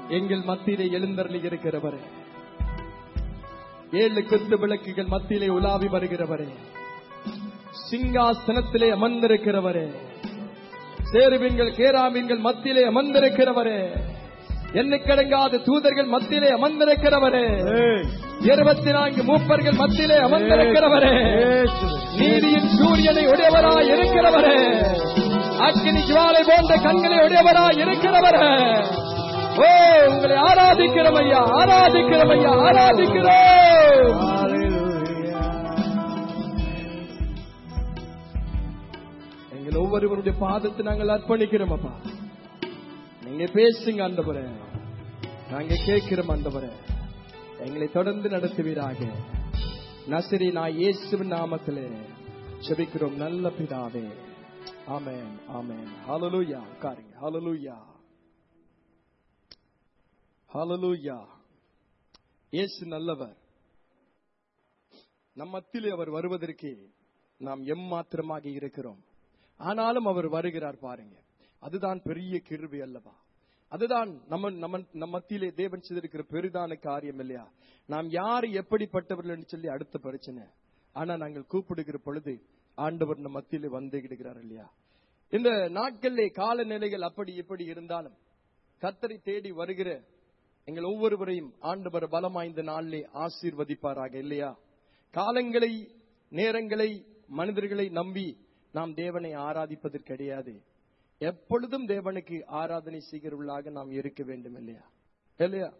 எங்கள் மத்தியிலே எழுந்தருளி இருக்கிறவரே ஏழு குத்து விளக்குகள் மத்தியிலே உலாவி வருகிறவரே சிங்காசனத்திலே அமர்ந்திருக்கிறவரே சேருவீன்கள் கேராமீன்கள் மத்தியிலே அமர்ந்திருக்கிறவரே எண்ணிக்கடங்காத தூதர்கள் மத்தியிலே அமர்ந்திருக்கிறவரே இருபத்தி நான்கு மூப்பர்கள் மத்தியிலே அமர்ந்திருக்கிறவரே நீதியின் சூரியனை உடையவராய் இருக்கிறவரே அக்கினி ஜுவாலை போன்ற கண்களை உடையவராய் இருக்கிறவரே ஓ உங்களை ஆராதிக்கிறோம் ஐயா ஆராதிக்கிறோம் ஐயா ஆராதிக்கிறோம் எங்கள் ஒவ்வொருவருடைய பாதத்தை நாங்கள் அர்ப்பணிக்கிறோம் அப்பா நீங்க பேசுங்க ஆண்டவரே நாங்க கேட்கிறோம் ஆண்டவரே எங்களை தொடர்ந்து நடத்துவீராக நசிரி நான் இயேசுவின் நாமத்திலே ஜெபிக்கிறோம் நல்ல பிதாவே ஆமென் ஆமென் ஹalleluya உட்காருங்க ஹalleluya ஹalleluya இயேசு நல்லவர் நம் மத்தியிலே அவர் வருவதற்கு நாம் எம்மாத்திரமாக இருக்கிறோம் ஆனாலும் அவர் வருகிறார் பாருங்க அதுதான் பெரிய கிருபை அல்லவா அதுதான் நம்ம நம்ம நம் மத்தியிலே தேவன் செய்திருக்கிற பெரிதான காரியம் இல்லையா நாம் யார் எப்படிப்பட்டவர்கள் என்று சொல்லி அடுத்த பிரச்சனை ஆனா நாங்கள் கூப்பிடுகிற பொழுது ஆண்டவர் நம் மத்தியிலே வந்து விடுகிறார் இல்லையா இந்த நாட்களிலே காலநிலைகள் அப்படி இப்படி இருந்தாலும் கத்தரை தேடி வருகிற எங்கள் ஒவ்வொருவரையும் ஆண்டவர் பலமாய் இந்த நாளிலே ஆசீர்வதிப்பாராக இல்லையா காலங்களை நேரங்களை மனிதர்களை நம்பி நாம் தேவனை ஆராதிப்பதற்கு கிடையாது எப்பொழுதும் தேவனுக்கு ஆராதனை செய்கிறவர்களாக நாம் இருக்க வேண்டும் இல்லையா இல்லையா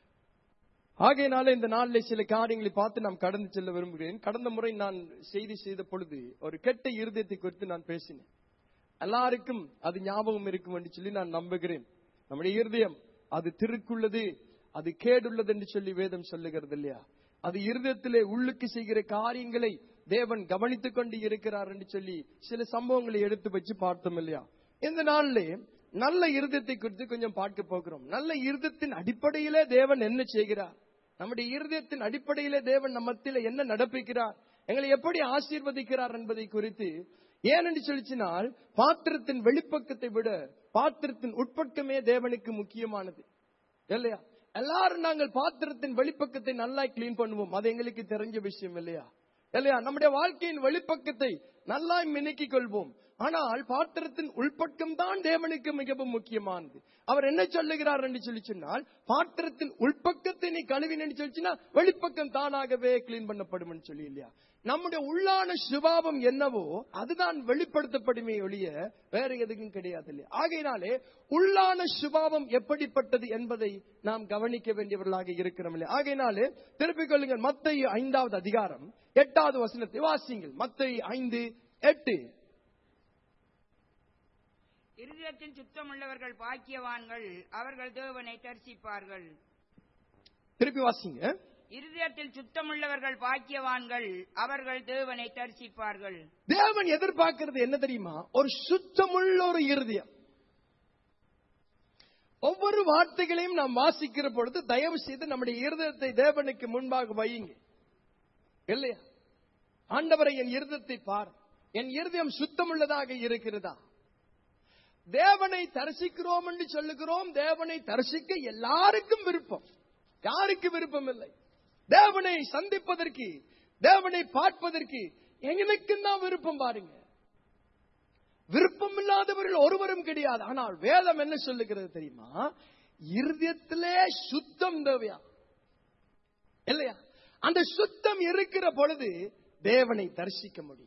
ஆகையினால இந்த நாளில் சில காரியங்களை பார்த்து நாம் கடந்து செல்ல விரும்புகிறேன் கடந்த முறை நான் செய்தி செய்த பொழுது ஒரு கெட்ட இருதயத்தை குறித்து நான் பேசினேன் எல்லாருக்கும் அது ஞாபகம் இருக்கும் என்று சொல்லி நான் நம்புகிறேன் நம்முடைய இருதயம் அது திருக்குள்ளது அது கேடுள்ளது என்று சொல்லி வேதம் சொல்லுகிறது இல்லையா அது இருதயத்திலே உள்ளுக்கு செய்கிற காரியங்களை தேவன் கவனித்துக் கொண்டு இருக்கிறார் என்று சொல்லி சில சம்பவங்களை எடுத்து வச்சு பார்த்தோம் இல்லையா இந்த நாளிலே நல்ல இருதயத்தை குறித்து கொஞ்சம் பார்க்க போகிறோம் நல்ல இருதயத்தின் அடிப்படையிலே தேவன் என்ன செய்கிறார் நம்முடைய இருதயத்தின் அடிப்படையிலே தேவன் நம்மத்தில என்ன நடப்பிக்கிறார் எங்களை எப்படி ஆசீர்வதிக்கிறார் என்பதை குறித்து ஏனென்று சொல்லிச்சினால் பாத்திரத்தின் வெளிப்பக்கத்தை விட பாத்திரத்தின் உட்பக்கமே தேவனுக்கு முக்கியமானது இல்லையா எல்லாரும் நாங்கள் பாத்திரத்தின் வெளிப்பக்கத்தை நல்லா கிளீன் பண்ணுவோம் அது எங்களுக்கு தெரிஞ்ச விஷயம் இல்லையா இல்லையா நம்முடைய வாழ்க்கையின் வெளிப்பக்கத்தை நல்லா மினுக்கிக் கொள்வோம் ஆனால் பாத்திரத்தின் உள்பக்கம் தான் தேவனுக்கு மிகவும் முக்கியமானது அவர் என்ன சொல்லுகிறார் என்று சொல்லி சொன்னால் பாத்திரத்தின் உள்பக்கத்தை நீ கழுவினு சொல்லிச்சுன்னா வெளிப்பக்கம் தானாகவே கிளீன் பண்ணப்படும் என்று சொல்லி இல்லையா நம்முடைய உள்ளான சுபாவம் என்னவோ அதுதான் வெளிப்படுத்தப்படுமே ஒழிய வேற எதுக்கும் கிடையாது இல்லையா ஆகையினாலே உள்ளான சுபாவம் எப்படிப்பட்டது என்பதை நாம் கவனிக்க வேண்டியவர்களாக இருக்கிறோம் இல்லையா ஆகையினாலே திருப்பிக் கொள்ளுங்கள் மத்திய ஐந்தாவது அதிகாரம் எட்டாவது வசனத்தை வாசிங்கள் மத்திய ஐந்து எட்டு இருதயத்தில் சுத்தமுள்ளவர்கள் பாக்கியவான்கள் அவர்கள் தேவனை தரிசிப்பார்கள் திருப்பி வாசிங்க இருதயத்தில் சுத்தமுள்ளவர்கள் பாக்கியவான்கள் அவர்கள் தேவனை தரிசிப்பார்கள் தேவன் எதிர்பார்க்கிறது என்ன தெரியுமா ஒரு சுத்தமுள்ள ஒரு இருதயம் ஒவ்வொரு வார்த்தைகளையும் நாம் வாசிக்கிற பொழுது தயவு செய்து நம்முடைய இருதயத்தை தேவனுக்கு முன்பாக வையுங்க இல்லையா ஆண்டவரை என் இருதயத்தை பார் என் இருதயம் சுத்தமுள்ளதாக இருக்கிறதா தேவனை தரிசிக்கிறோம் என்று சொல்லுகிறோம் தேவனை தரிசிக்க எல்லாருக்கும் விருப்பம் யாருக்கு விருப்பம் இல்லை தேவனை சந்திப்பதற்கு தேவனை பார்ப்பதற்கு எங்களுக்கும் தான் விருப்பம் பாருங்க விருப்பம் இல்லாதவர்கள் ஒருவரும் கிடையாது ஆனால் வேதம் என்ன சொல்லுகிறது தெரியுமா இருதயத்திலே சுத்தம் தேவையா இல்லையா அந்த சுத்தம் இருக்கிற பொழுது தேவனை தரிசிக்க முடியும்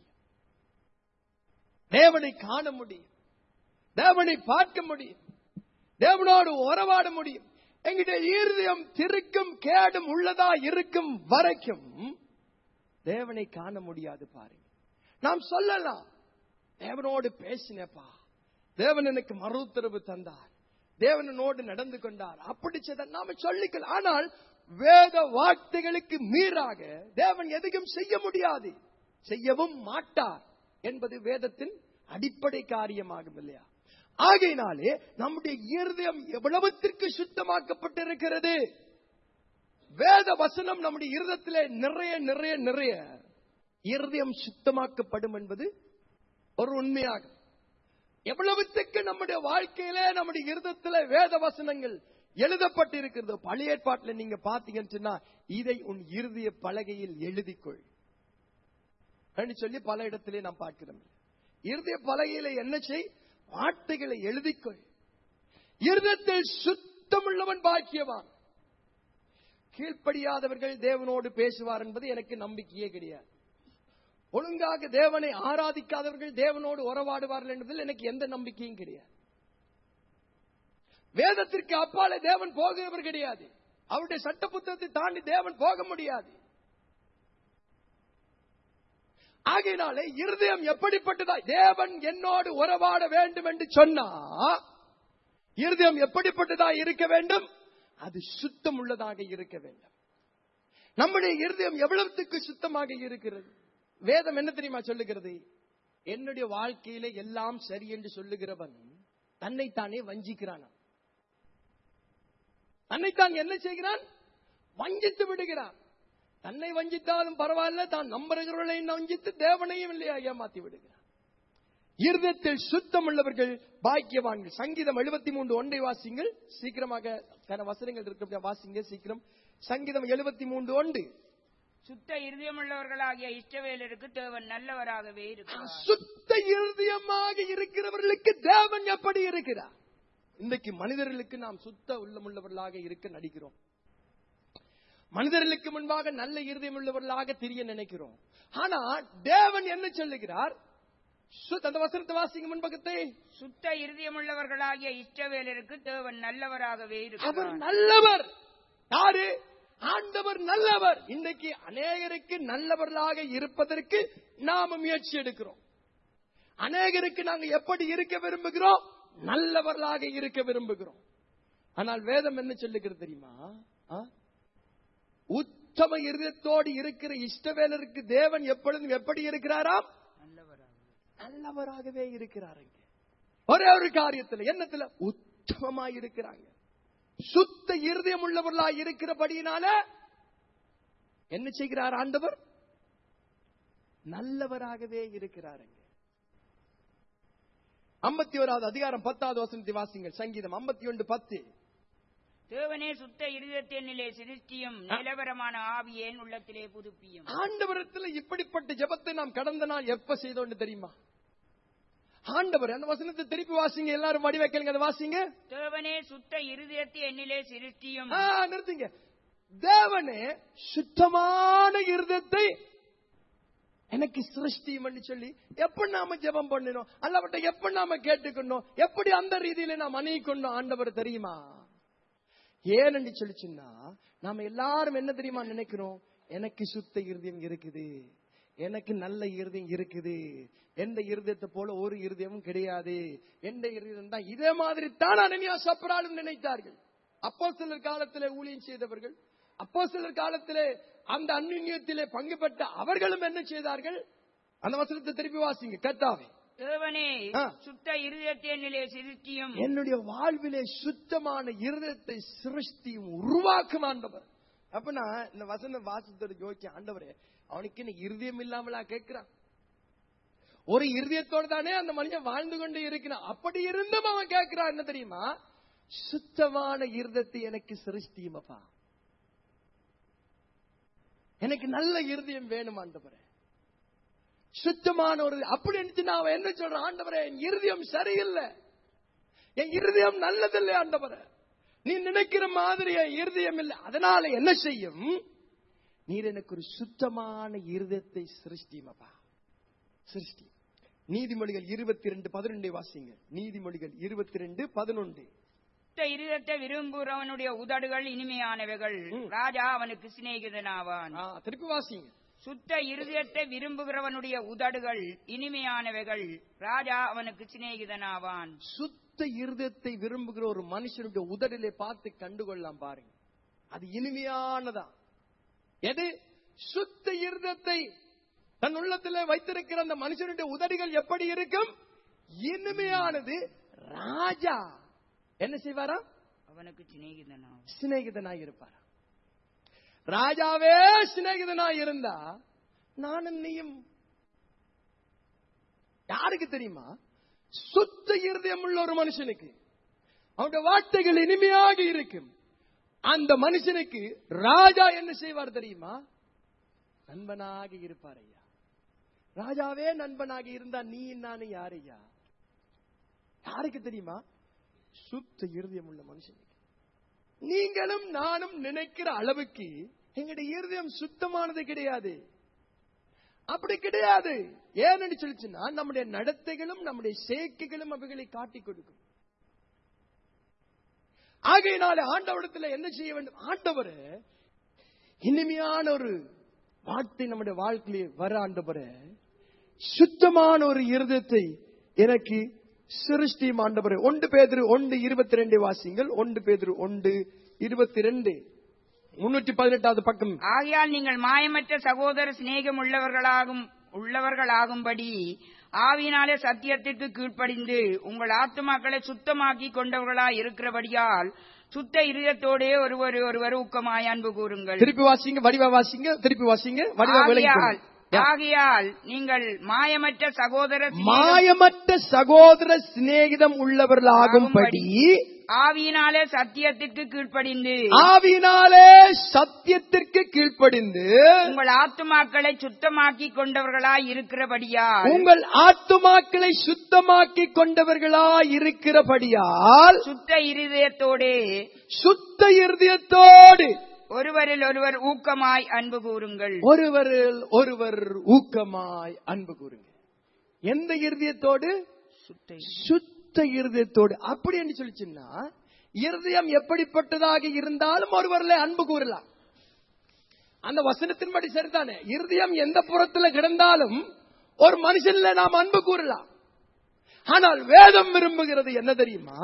தேவனை காண முடியும் தேவனை பார்க்க முடியும் தேவனோடு உறவாட முடியும் எங்கிட்ட இருதயம் திருக்கும் கேடும் உள்ளதா இருக்கும் வரைக்கும் தேவனை காண முடியாது பாருங்க நாம் சொல்லலாம் தேவனோடு பேசினப்பா தேவன் எனக்கு மறு உத்தரவு தந்தார் தேவனோடு நடந்து கொண்டார் அப்படி செய்த நாம சொல்லிக்கலாம் ஆனால் வேத வார்த்தைகளுக்கு மீறாக தேவன் எதையும் செய்ய முடியாது செய்யவும் மாட்டார் என்பது வேதத்தின் அடிப்படை காரியமாகும் இல்லையா ஆகையினாலே நம்முடைய இருதயம் எவ்வளவுத்திற்கு சுத்தமாக்கப்பட்டிருக்கிறது வேத வசனம் நம்முடைய இருதயத்திலே நிறைய நிறைய நிறைய இருதயம் சுத்தமாக்கப்படும் என்பது ஒரு உண்மையாகும் எவ்வளவுத்துக்கு நம்முடைய வாழ்க்கையிலே நம்முடைய இருதயத்திலே வேத வசனங்கள் எழுதப்பட்டிருக்கிறது பழைய ஏற்பாட்டுல நீங்க பாத்தீங்கன்னு சொன்னா இதை உன் இருதய பலகையில் எழுதிக்கொள் என்று சொல்லி பல இடத்திலே நாம் பார்க்கிறோம் இருதய பலகையில என்ன செய் வார்த்தைகளை எழுதிக்கொள் இருதயத்தில் சுத்தமுள்ளவன் பாக்கியவான் கீழ்ப்படியாதவர்கள் தேவனோடு பேசுவார் என்பது எனக்கு நம்பிக்கையே கிடையாது ஒழுங்காக தேவனை ஆராதிக்காதவர்கள் தேவனோடு உறவாடுவார்கள் என்பதில் எனக்கு எந்த நம்பிக்கையும் கிடையாது வேதத்திற்கு அப்பாலே தேவன் போகிறவர் கிடையாது அவருடைய சட்ட புத்தகத்தை தாண்டி தேவன் போக முடியாது ஆகையினாலே இருதயம் எப்படிப்பட்டதா தேவன் என்னோடு உறவாட வேண்டும் என்று சொன்னா இருதயம் எப்படிப்பட்டதா இருக்க வேண்டும் அது சுத்தம் உள்ளதாக இருக்க வேண்டும் நம்முடைய இருதயம் எவ்வளவுக்கு சுத்தமாக இருக்கிறது வேதம் என்ன தெரியுமா சொல்லுகிறது என்னுடைய வாழ்க்கையில எல்லாம் சரி என்று சொல்லுகிறவன் தன்னைத்தானே வஞ்சிக்கிறான் தன்னைத்தான் என்ன செய்கிறான் வஞ்சித்து விடுகிறான் தன்னை வஞ்சித்தாலும் பரவாயில்ல தான் நம்புகிறவர்களை வஞ்சித்து தேவனையும் இல்லையா ஏமாத்தி விடுகிறான் இருதயத்தில் சுத்தம் உள்ளவர்கள் பாக்கியவான்கள் சங்கீதம் எழுபத்தி மூன்று ஒன்றை வாசிங்கள் சீக்கிரமாக சில வசனங்கள் இருக்க வாசிங்க சீக்கிரம் சங்கீதம் எழுபத்தி மூன்று ஒன்று சுத்த இருதயமுள்ளவர்களாகிய இஷ்டவேலருக்கு தேவன் நல்லவராகவே இருக்கிறார் சுத்த இருதயமாக இருக்கிறவர்களுக்கு தேவன் எப்படி இருக்கிறார் இன்றைக்கு மனிதர்களுக்கு நாம் சுத்த உள்ளமுள்ளவர்களாக இருக்க நடிக்கிறோம் மனிதர்களுக்கு முன்பாக நல்ல இருதயம் உள்ளவர்களாக தெரிய நினைக்கிறோம் ஆனா தேவன் என்ன சொல்லுகிறார் சு- அந்த வசனத்தை வாசிங்க முன்பக்கத்தை சுத்த இருதயமுள்ளவர்களாகிய இஷ்டவேலருக்கு தேவன் நல்லவராகவே அவர் இருக்கிறார் நல்லவர் யாரு ஆண்டவர் நல்லவர் இன்னைக்கு அநேகருக்கு நல்லவர்களாக இருப்பதற்கு நாம முயற்சி எடுக்கிறோம் அநேகருக்கு நாங்க எப்படி இருக்க விரும்புகிறோம் நல்லவர்களாக இருக்க விரும்புகிறோம் ஆனால் வேதம் என்ன சொல்லுகிறது தெரியுமா ஆ? உத்தம இருதயத்தோடு இருக்கிற இஷ்டவேலருக்கு தேவன் எப்பொழுதும் எப்படி இருக்கிறாராம் நல்லவராக நல்லவராகவே இருக்கிறாருங்க ஒரே ஒரு காரியத்துல என்னத்துல உத்தமமாய் இருக்கிறாங்க சுத்த இருதயம் உள்ளவர்களாய் இருக்கிறபடியினால என்ன செய்கிறார் ஆண்டவர் நல்லவராகவே இருக்கிறாருங்க ஐம்பத்தி ஓராவது அதிகாரம் பத்தாவது வசனத்தை வாசிங்கள் சங்கீதம் ஐம்பத்தி ஒன்று பத்து தேவனே சுத்த இருதயத்தினிலே சிருஷ்டியும் நிலவரமான ஆவியேன் உள்ளத்திலே புதுப்பியும் ஆண்டவரத்துல இப்படிப்பட்ட ஜெபத்தை நாம் கடந்த நாள் எப்ப செய்தோன்னு தெரியுமா ஆண்டவர் அந்த வசனத்தை திருப்பி வாசிங்க எல்லாரும் வடி வைக்கலுங்க அதை வாசிங்க தேவனே சுத்த இருதயத்தை என்னிலே சிருஷ்டியும் ஆ, நிறுத்துங்க தேவனே சுத்தமான இருதயத்தை எனக்கு சிருஷ்டியும் சொல்லி எப்ப நாம ஜெபம் பண்ணணும் அல்லவட்ட எப்ப நாம கேட்டுக்கணும் எப்படி அந்த ரீதியில நாம் அணியிக்கொண்டோம் ஆண்டவர் தெரியுமா ஏன்னு சொல்லிச்சுன்னா நாம எல்லாரும் என்ன தெரியுமா நினைக்கிறோம் எனக்கு சுத்த இருதயம் இருக்குது எனக்கு நல்ல இருதயம் இருக்குது எந்த இருதயத்தை போல ஒரு இருதயமும் கிடையாது எந்த இருதயம் தான் இதே மாதிரி தான் அனனியா சப்பராலும் நினைத்தார்கள் அப்போ சிலர் காலத்திலே ஊழியம் செய்தவர்கள் அப்போ சிலர் காலத்திலே அந்த அந்நியத்திலே பங்கு பெற்ற அவர்களும் என்ன செய்தார்கள் அந்த வசனத்தை திருப்பி வாசிங்க கத்தாவே தேவனே ஆ. சுத்த இருதயத்தை என்னிலே சிருஷ்டியும் என்னுடைய வாழ்விலே சுத்தமான இருதயத்தை சிருஷ்டியும் உருவாக்கும் ஆண்டவர் அப்ப நான் இந்த வசனம் வாசத்தோட யோசிச்சேன் ஆண்டவரே அவனுக்கு என்ன இருதயம் இல்லாமலா கேட்கிறான் ஒரு இருதயத்தோடு தானே அந்த மனுஷன் வாழ்ந்து கொண்டு இருக்கிறான் அப்படி இருந்தும் அவன் கேட்கிறான் என்ன தெரியுமா சுத்தமான இருதயத்தை எனக்கு சிருஷ்டியும் அப்பா எனக்கு நல்ல இருதயம் வேணும் ஆண்டவரே சுத்தமான ஒரு அப்படி இருந்துச்சுன்னா அவன் என்ன சொல்றான் ஆண்டவரே என் இருதயம் சரியில்லை என் இருதயம் நல்லதில்லை ஆண்டவரே நீ நினைக்கிற மாதிரி என் இருதயம் இல்லை அதனால என்ன செய்யும் நீர் எனக்கு ஒரு சுத்தமான இருதயத்தை சிருஷ்டிமப்பா சிருஷ்டி நீதிமொழிகள் இருபத்தி ரெண்டு பதினொன்றை வாசிங்க நீதிமொழிகள் இருபத்தி ரெண்டு பதினொன்று சுத்த இருதயத்தை விரும்புகிறவனுடைய உதடுகள் இனிமையானவைகள் ம். ராஜா அவனுக்கு சிநேகிதனாவான் திருப்பி வாசிங்க சுத்த இருதயத்தை விரும்புகிறவனுடைய உதடுகள் இனிமையானவைகள் ராஜா அவனுக்கு சிநேகிதனாவான் சுத்த இருதயத்தை விரும்புகிற ஒரு மனுஷனுடைய உதடிலே பார்த்து கண்டுகொள்ளலாம் பாருங்க அது இனிமையானதா எது சுத்த இருதயத்தை தன் உள்ளத்திலே வைத்திருக்கிற அந்த மனுஷனுடைய உதடுகள் எப்படி இருக்கும் இனிமையானது ராஜா என்ன செய்வாரா அவனுக்கு சிநேகிதனாவான் சிநேகிதனாய் இருப்பாரா ராஜாவே சிநேகிதனாய் இருந்தா நானும் நீயும் யாருக்கு தெரியுமா சுத்த இருதயம் உள்ள ஒரு மனுஷனுக்கு அவனுடைய வார்த்தைகள் இனிமையாக இருக்கும் அந்த மனுஷனுக்கு ராஜா என்ன செய்வார் தெரியுமா நண்பனாக இருப்பார் ஐயா ராஜாவே நண்பனாக இருந்தா நீ நானு யாரையா யாருக்கு தெரியுமா சுத்த இருதயம் உள்ள மனுஷனுக்கு நீங்களும் நானும் நினைக்கிற அளவுக்கு எங்களுடைய இருதயம் சுத்தமானது கிடையாது அப்படி கிடையாது ஏன்னு சொல்லிச்சுன்னா நம்முடைய நடத்தைகளும் நம்முடைய சேர்க்கைகளும் அவைகளை காட்டிக் கொடுக்கும் ஆகையினால ஆண்டவரிடத்துல என்ன செய்ய வேண்டும் ஆண்டவரே இனிமையான ஒரு வார்த்தை நம்முடைய வாழ்க்கையிலே வர ஆண்டவரே சுத்தமான ஒரு இருதயத்தை எனக்கு சிருஷ்டியும் ஆண்டவரே ஒன்று பேதிரு ஒன்று இருபத்தி ரெண்டு வாசிங்கள் ஒன்று பேதிரு ஒன்று இருபத்தி ரெண்டு முன்னூற்றி பதினெட்டாவது பக்கம் ஆகையால் நீங்கள் மாயமற்ற சகோதர சிநேகம் உள்ளவர்களாகும் உள்ளவர்களாகும்படி ஆவியினாலே சத்தியத்திற்கு கீழ்ப்படிந்து உங்கள் ஆத்துமாக்களை சுத்தமாக்கி கொண்டவர்களாய் இருக்கிறபடியால் சுத்த இருதயத்தோடே ஒருவர் ஒருவர் ஊக்கமாய் அன்பு கூறுங்கள் திருப்பி வாசிங்க வடிவா வாசிங்க திருப்பி வாசிங்க வடிவா விளங்கி ஆகையால் ஆகையால் நீங்கள் மாயமற்ற சகோதர சிநேகம் மாயமற்ற சகோதர சிநேகிதம் உள்ளவர்களாகும்படி ஆவியினாலே சத்தியத்திற்கு கீழ்ப்படிந்து ஆவியினாலே சத்தியத்திற்கு கீழ்ப்படிந்து உங்கள் ஆத்துமாக்களை சுத்தமாக்கி கொண்டவர்களாய் இருக்கிறபடியால் உங்கள் ஆத்துமாக்களை சுத்தமாக்கி கொண்டவர்களாய் இருக்கிறபடியால் சுத்த இருதயத்தோடே சுத்த இருதயத்தோடு ஒருவரில் ஒருவர் ஊக்கமாய் அன்பு கூறுங்கள் ஒருவரில் ஒருவர் ஊக்கமாய் அன்பு கூறுங்க எந்த இருதயத்தோடு சுத்த இருதயத்தோடு அப்படி என்று சொல்லிச்சுன்னா இருதயம் எப்படிப்பட்டதாக இருந்தாலும் ஒருவரில் அன்பு கூறலாம் அந்த வசனத்தின்படி சரிதானே இருதயம் எந்த புறத்துல கிடந்தாலும் ஒரு மனுஷன்ல நாம் அன்பு கூறலாம் ஆனால் வேதம் விரும்புகிறது என்ன தெரியுமா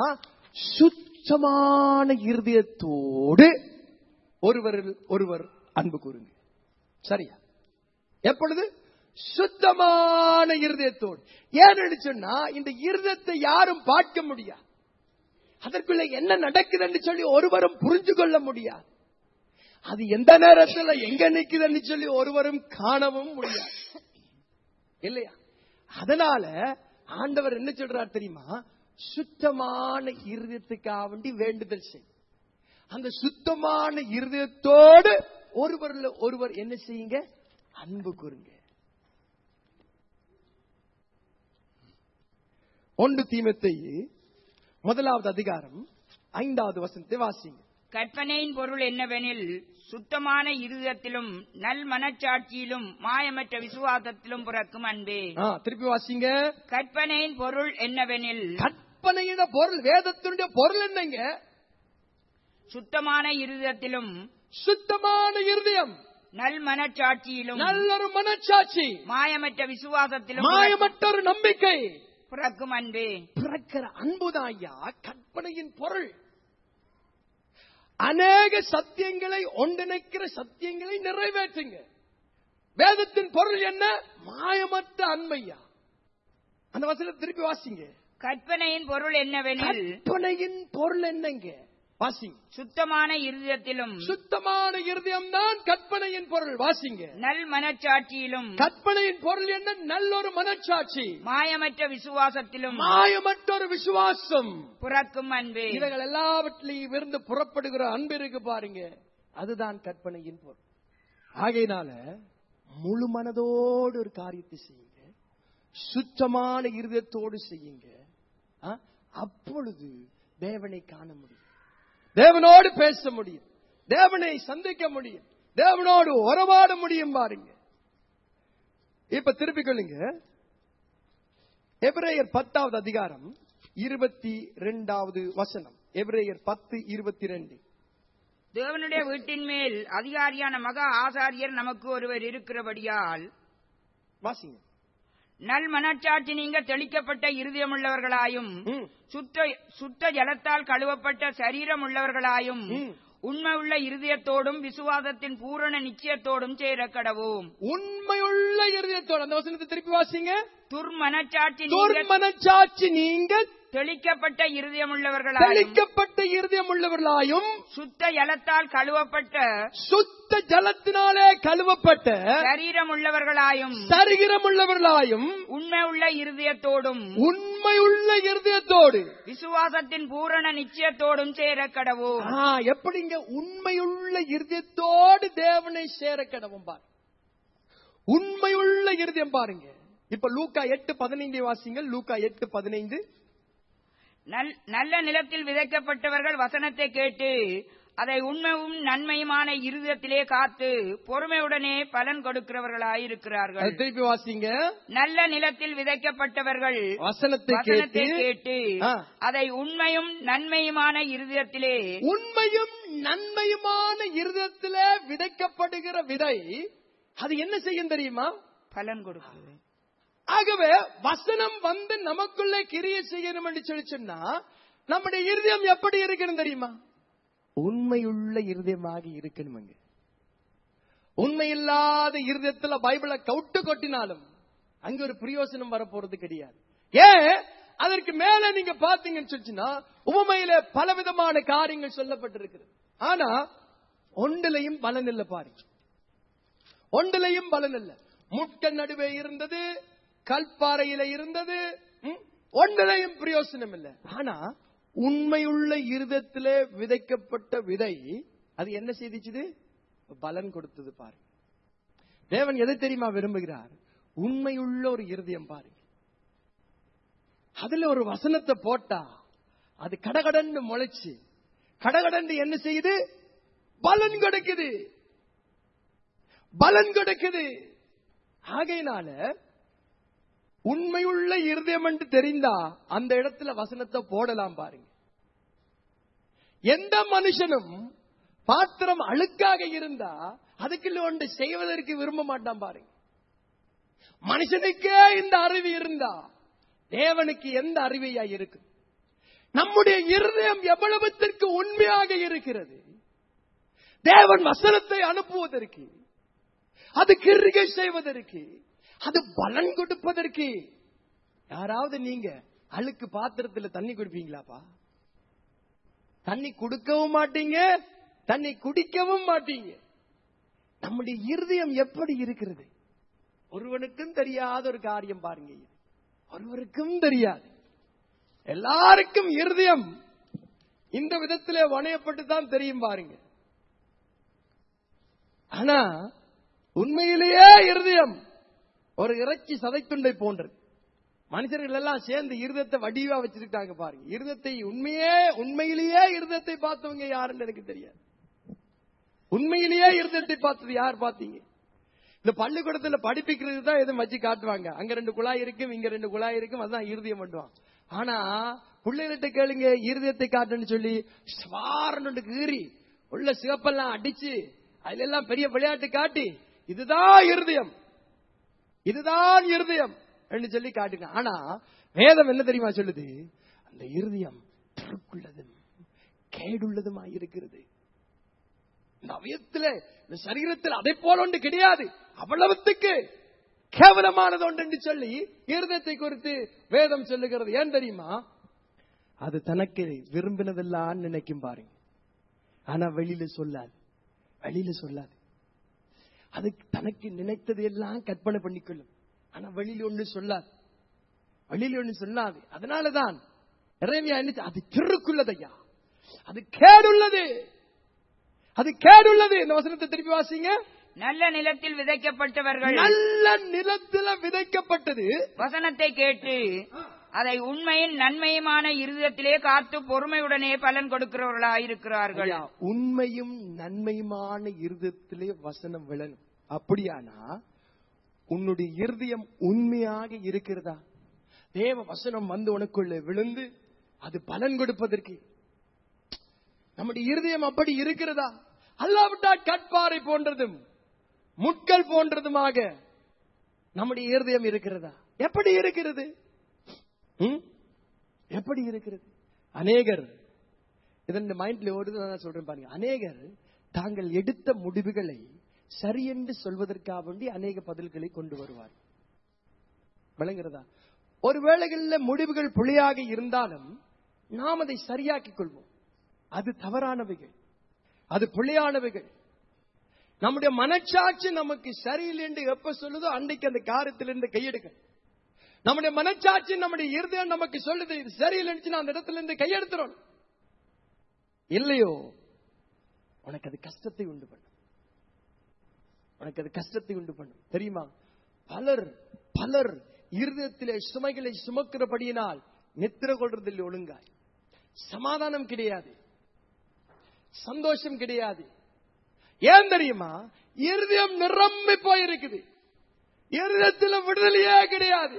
சுத்தமான இருதயத்தோடு ஒருவரில் ஒருவர் அன்பு கூறுங்க சரியா எப்பொழுது சுத்தமான இருதயத்தோடு ஏன்னு சொன்னா இந்த இருதயத்தை யாரும் பார்க்க முடியாது அதற்குள்ள என்ன நடக்குதுன்னு சொல்லி ஒருவரும் புரிஞ்சு கொள்ள முடியாது அது எந்த நேரத்துல எங்க நிக்குதுன்னு சொல்லி ஒருவரும் காணவும் முடியாது இல்லையா அதனால ஆண்டவர் என்ன சொல்றார் தெரியுமா சுத்தமான இருதயத்துக்காக வேண்டி வேண்டுதல் செய் அந்த சுத்தமான இருதயத்தோடு ஒருவர்ல ஒருவர் என்ன செய்யுங்க அன்பு கூறுங்க ஒன்று தீமத்தை முதலாவது அதிகாரம் ஐந்தாவது வசனத்தை வாசிங்க கற்பனையின் பொருள் என்னவெனில் சுத்தமான இருதயத்திலும் நல் மனச்சாட்சியிலும் மாயமற்ற விசுவாசத்திலும் பிறக்கும் அன்பே ஆ, திருப்பி வாசிங்க கற்பனையின் பொருள் என்னவெனில் கற்பனையின பொருள் வேதத்தினுடைய பொருள் என்னங்க சுத்தமான இருதயத்திலும் சுத்தமான இருதயம் நல் மனச்சாட்சியிலும் நல்லொரு மனச்சாட்சி மாயமற்ற விசுவாசத்திலும் மாயமற்ற ஒரு நம்பிக்கை பிறக்கும் அன்பே பிறக்கிற அன்புதான் ஐயா கற்பனையின் பொருள் அநேக சத்தியங்களை ஒன்றிணைக்கிற சத்தியங்களை நிறைவேற்றுங்க வேதத்தின் பொருள் என்ன மாயமற்ற அன்பையா அந்த வசனத்தை திருப்பி வாசிங்க கற்பனையின் பொருள் என்னவெனில் கற்பனையின் பொருள் என்னங்க வாசிங்க சுத்தமான இருதயத்திலும் சுத்தமான இருதயம் தான் கற்பனையின் பொருள் வாசிங்க நல் மனச்சாட்சியிலும் கற்பனையின் பொருள் என்ன நல்லொரு மனச்சாட்சி மாயமற்ற விசுவாசத்திலும் மாயமற்ற ஒரு விசுவாசம் பிறக்கும் அன்பே இவைகள் எல்லாவற்றிலையும் இருந்து புறப்படுகிற அன்பு இருக்கு பாருங்க அதுதான் கற்பனையின் பொருள் ஆகையினால முழு மனதோடு ஒரு காரியத்தை செய்யுங்க சுத்தமான இருதயத்தோடு செய்யுங்க ஆ? அப்பொழுது தேவனை காண முடியும் தேவனோடு பேச முடியும் தேவனை சந்திக்க முடியும் தேவனோடு உறவாட முடியும் பாருங்க இப்ப திருப்பிக் கொள்ளுங்க எபிரேயர் பத்தாவது அதிகாரம் இருபத்தி ரெண்டாவது வசனம் எபிரேயர் பத்து இருபத்தி ரெண்டு தேவனுடைய வீட்டின் மேல் அதிகாரியான மகா ஆசாரியர் நமக்கு ஒருவர் இருக்கிறபடியால் வாசிங்க நல் மனச்சாட்சி நீங்க தெளிக்கப்பட்ட இருதயமுள்ளவர்களாயும் ம். சுத்த சுத்த ஜலத்தால் கழுவப்பட்ட சரீரம் உள்ளவர்களாயும் ம். உண்மை உள்ள இருதயத்தோடும் விசுவாசத்தின் பூரண நிச்சயத்தோடும் சேர கடவோம் உண்மையுள்ள இருதயத்தோடு அந்த வசனத்தை திருப்பி வாசிங்க துர்மனச்சாட்சி நீங்க மனச்சாட்சி நீங்க தெளிக்கப்பட்ட இருதயமுள்ளவர்களாயும் தெளிக்கப்பட்ட இருதயம் உள்ளவர்களாயும் சுத்த ஜலத்தால் கழுவப்பட்ட சுத்த ஜலத்தினாலே கழுவப்பட்ட சரீரம் உள்ளவர்களாயும் சரிகிரம் உள்ளவர்களாயும் உண்மை உள்ள இருதயத்தோடும் உண்மையுள்ள இருதயத்தோடு விசுவாசத்தின் பூரண நிச்சயத்தோடும் சேர கடவோம் ஆ, எப்படிங்க உண்மையுள்ள இருதயத்தோடு தேவனை சேர கடவும் பாரு உண்மையுள்ள இருதயம் பாருங்க இப்ப லூக்கா எட்டு பதினைந்து வாசிங்கள் லூக்கா எட்டு பதினைந்து நல்- நல்ல நிலத்தில் விதைக்கப்பட்டவர்கள் வசனத்தை கேட்டு அதை உண்மையும் நன்மையுமான இருதயத்திலே காத்து பொறுமையுடனே பலன் கொடுக்கிறவர்களாயிருக்கிறார்கள் அது திருப்பி வாசிங்க நல்ல நிலத்தில் விதைக்கப்பட்டவர்கள் வசனத்தை வசனத்தை கேட்டு கேட்டு ஆ. அதை உண்மையும் நன்மையுமான இருதயத்திலே உண்மையும் நன்மையுமான இருதயத்திலே விதைக்கப்படுகிற விதை அது என்ன செய்யும் தெரியுமா பலன் கொடுக்கிறது ஆகவே வசனம் வந்து நமக்குள்ளே கிரிய செய்யணும் என்று சொல்லி சொன்னா நம்முடைய இருதயம் எப்படி இருக்கணும் தெரியுமா உண்மையுள்ள இருதயமாக இருக்கணுங்க உண்மையில்லாத இருதயத்துல பைபிளை கவுட்டு கொட்டினாலும் அங்க ஒரு பிரயோசனம் வரப்போறது கிடையாது ஏன் அதற்கு மேல நீங்க பாத்தீங்கன்னு சொல்லிச்சுன்னா உண்மையில பலவிதமான காரியங்கள் சொல்லப்பட்டிருக்கிறது ஆனா ஒன்றிலையும் பலன் இல்ல பாருங்க ஒன்றிலையும் பலன் இல்ல முட்க நடுவே இருந்தது கல்பாறையில இருந்தது ம், ஒன்றிலையும் பிரயோசனம் இல்ல ஆனா உண்மையுள்ள இருதத்திலே விதைக்கப்பட்ட விதை அது என்ன செய்திச்சுது பலன் கொடுத்தது பாருங்க தேவன் எதை தெரியுமா விரும்புகிறார் உண்மையுள்ள ஒரு இருதயம் பாருங்க அதுல ஒரு வசனத்தை போட்டா அது கடகடன்னு முளைச்சு கடகடன்னு என்ன செய்யுது பலன் கொடுக்குது பலன் கொடுக்குது ஆகையினால உண்மையுள்ள இருதயம் என்று தெரிந்தா அந்த இடத்துல வசனத்தை போடலாம் பாருங்க எந்த மனுஷனும் பாத்திரம் அழுக்காக இருந்தா அதுக்குள்ள ஒன்று செய்வதற்கு விரும்ப மாட்டான் பாருங்க மனுஷனுக்கே இந்த அறிவு இருந்தா தேவனுக்கு எந்த அறிவையா இருக்கு நம்முடைய இருதயம் எவ்வளவுத்திற்கு உண்மையாக இருக்கிறது தேவன் வசனத்தை அனுப்புவதற்கு அது கிருகை செய்வதற்கு அது பலன் கொடுப்பதற்கு யாராவது நீங்க அழுக்கு பாத்திரத்துல தண்ணி குடிப்பீங்களாப்பா தண்ணி கொடுக்கவும் மாட்டீங்க தண்ணி குடிக்கவும் மாட்டீங்க நம்முடைய இருதயம் எப்படி இருக்கிறது ஒருவனுக்கும் தெரியாத ஒரு காரியம் பாருங்க இது. ஒருவருக்கும் தெரியாது எல்லாருக்கும் இருதயம் இந்த விதத்திலே வணையப்பட்டு தான் தெரியும் பாருங்க ஆனா உண்மையிலேயே இருதயம் ஒரு இறைச்சி சதைத்துண்டை போன்றது மனுஷர்கள் எல்லாம் சேர்ந்து இருதத்தை வடிவா வச்சிருக்காங்க பாருங்க இருதத்தை உண்மையே உண்மையிலேயே இருதத்தை பார்த்தவங்க யாருன்னு எனக்கு தெரியாது உண்மையிலேயே இருதத்தை பார்த்தது யார் பார்த்தீங்க இந்த பள்ளிக்கூடத்துல படிப்பிக்கிறது தான் எதுவும் வச்சு காட்டுவாங்க அங்க ரெண்டு குழாய் இருக்கும் இங்க ரெண்டு குழாய் இருக்கும் அதான் இருதயம் பண்ணுவான் ஆனா பிள்ளைகிட்ட கேளுங்க இருதயத்தை காட்டுன்னு சொல்லி ஸ்வாரன்னு கீறி உள்ள சிவப்பெல்லாம் அடிச்சு அதுல எல்லாம் பெரிய விளையாட்டு காட்டி இதுதான் இருதயம் இதுதான் இருதயம் என்று சொல்லி காட்டுங்க ஆனா வேதம் என்ன தெரியுமா சொல்லுது அந்த இருதயம் திருக்குள்ளதும் கேடுள்ளதுமா இருக்கிறது இந்த அவயத்துல இந்த சரீரத்தில் அதை போல ஒன்று கிடையாது அவ்வளவுத்துக்கு கேவலமானது ஒன்று என்று சொல்லி இருதயத்தை குறித்து வேதம் சொல்லுகிறது ஏன் தெரியுமா அது தனக்கு விரும்பினதெல்லாம் நினைக்கும் பாருங்க ஆனா வெளியில சொல்லாது வெளியில சொல்லாது அது தனக்கு நினைத்தது எல்லாம் கற்பனை பண்ணிக்கொள்ளும் ஆனா வெளியில ஒண்ணு சொல்லாது வெளியில ஒண்ணு சொல்லாது அதனாலதான் இறைமையா என்ன அது திருக்குள்ளதையா அது கேடுள்ளது அது கேடுள்ளது இந்த வசனத்தை திருப்பி வாசிங்க நல்ல நிலத்தில் விதைக்கப்பட்டவர்கள் நல்ல நிலத்துல விதைக்கப்பட்டது வசனத்தை கேட்டு அதை உண்மையின் நன்மையுமான இருதயத்திலே காத்து பொறுமையுடனே பலன் கொடுக்கிறவர்களாயிருக்கிறார்கள் ஐயா, உண்மையும் நன்மையுமான இருதயத்திலே வசனம் விழணும் அப்படியானா உன்னுடைய இருதயம் உண்மையாக இருக்கிறதா தேவ வசனம் வந்து உனக்குள்ள விழுந்து அது பலன் கொடுப்பதற்கு நம்முடைய இருதயம் அப்படி இருக்கிறதா அல்லாவிட்டால் கட்பாறை போன்றதும் முட்கள் போன்றதுமாக நம்முடைய இருதயம் இருக்கிறதா எப்படி இருக்கிறது ம்? எப்படி இருக்கிறது அநேகர் இதன் மைண்ட்ல ஓடுது நான் சொல்றேன் பாருங்க அநேகர் தாங்கள் எடுத்த முடிவுகளை சரியென்று சொல்வதற்காக வேண்டி அநேக பதில்களை கொண்டு வருவார் விளங்குறதா ஒரு வேளைகளில் முடிவுகள் புலியாக இருந்தாலும் நாம் அதை சரியாக்கிக் கொள்வோம் அது தவறானவைகள் அது புள்ளியானவைகள் நம்முடைய மனச்சாட்சி நமக்கு சரியில்லை என்று எப்ப சொல்லுதோ அன்றைக்கு அந்த காரியத்திலிருந்து கையெடுக்க நம்முடைய மனச்சாட்சி நம்முடைய இருதயம் நமக்கு சொல்லுது இது சரியில்லைன்னு அந்த இடத்துல இருந்து கையெடுத்துறோம் இல்லையோ உனக்கு அது கஷ்டத்தை உண்டு பண்ணும் உனக்கு அது கஷ்டத்தை உண்டு பண்ணும் தெரியுமா பலர் பலர் இருதயத்திலே சுமைகளை சுமக்கிறபடியினால் நித்திர கொள்றதில் ஒழுங்காய் சமாதானம் கிடையாது சந்தோஷம் கிடையாது ஏன் தெரியுமா இருதயம் நிரம்பி போயிருக்குது இருதயத்துல விடுதலையே கிடையாது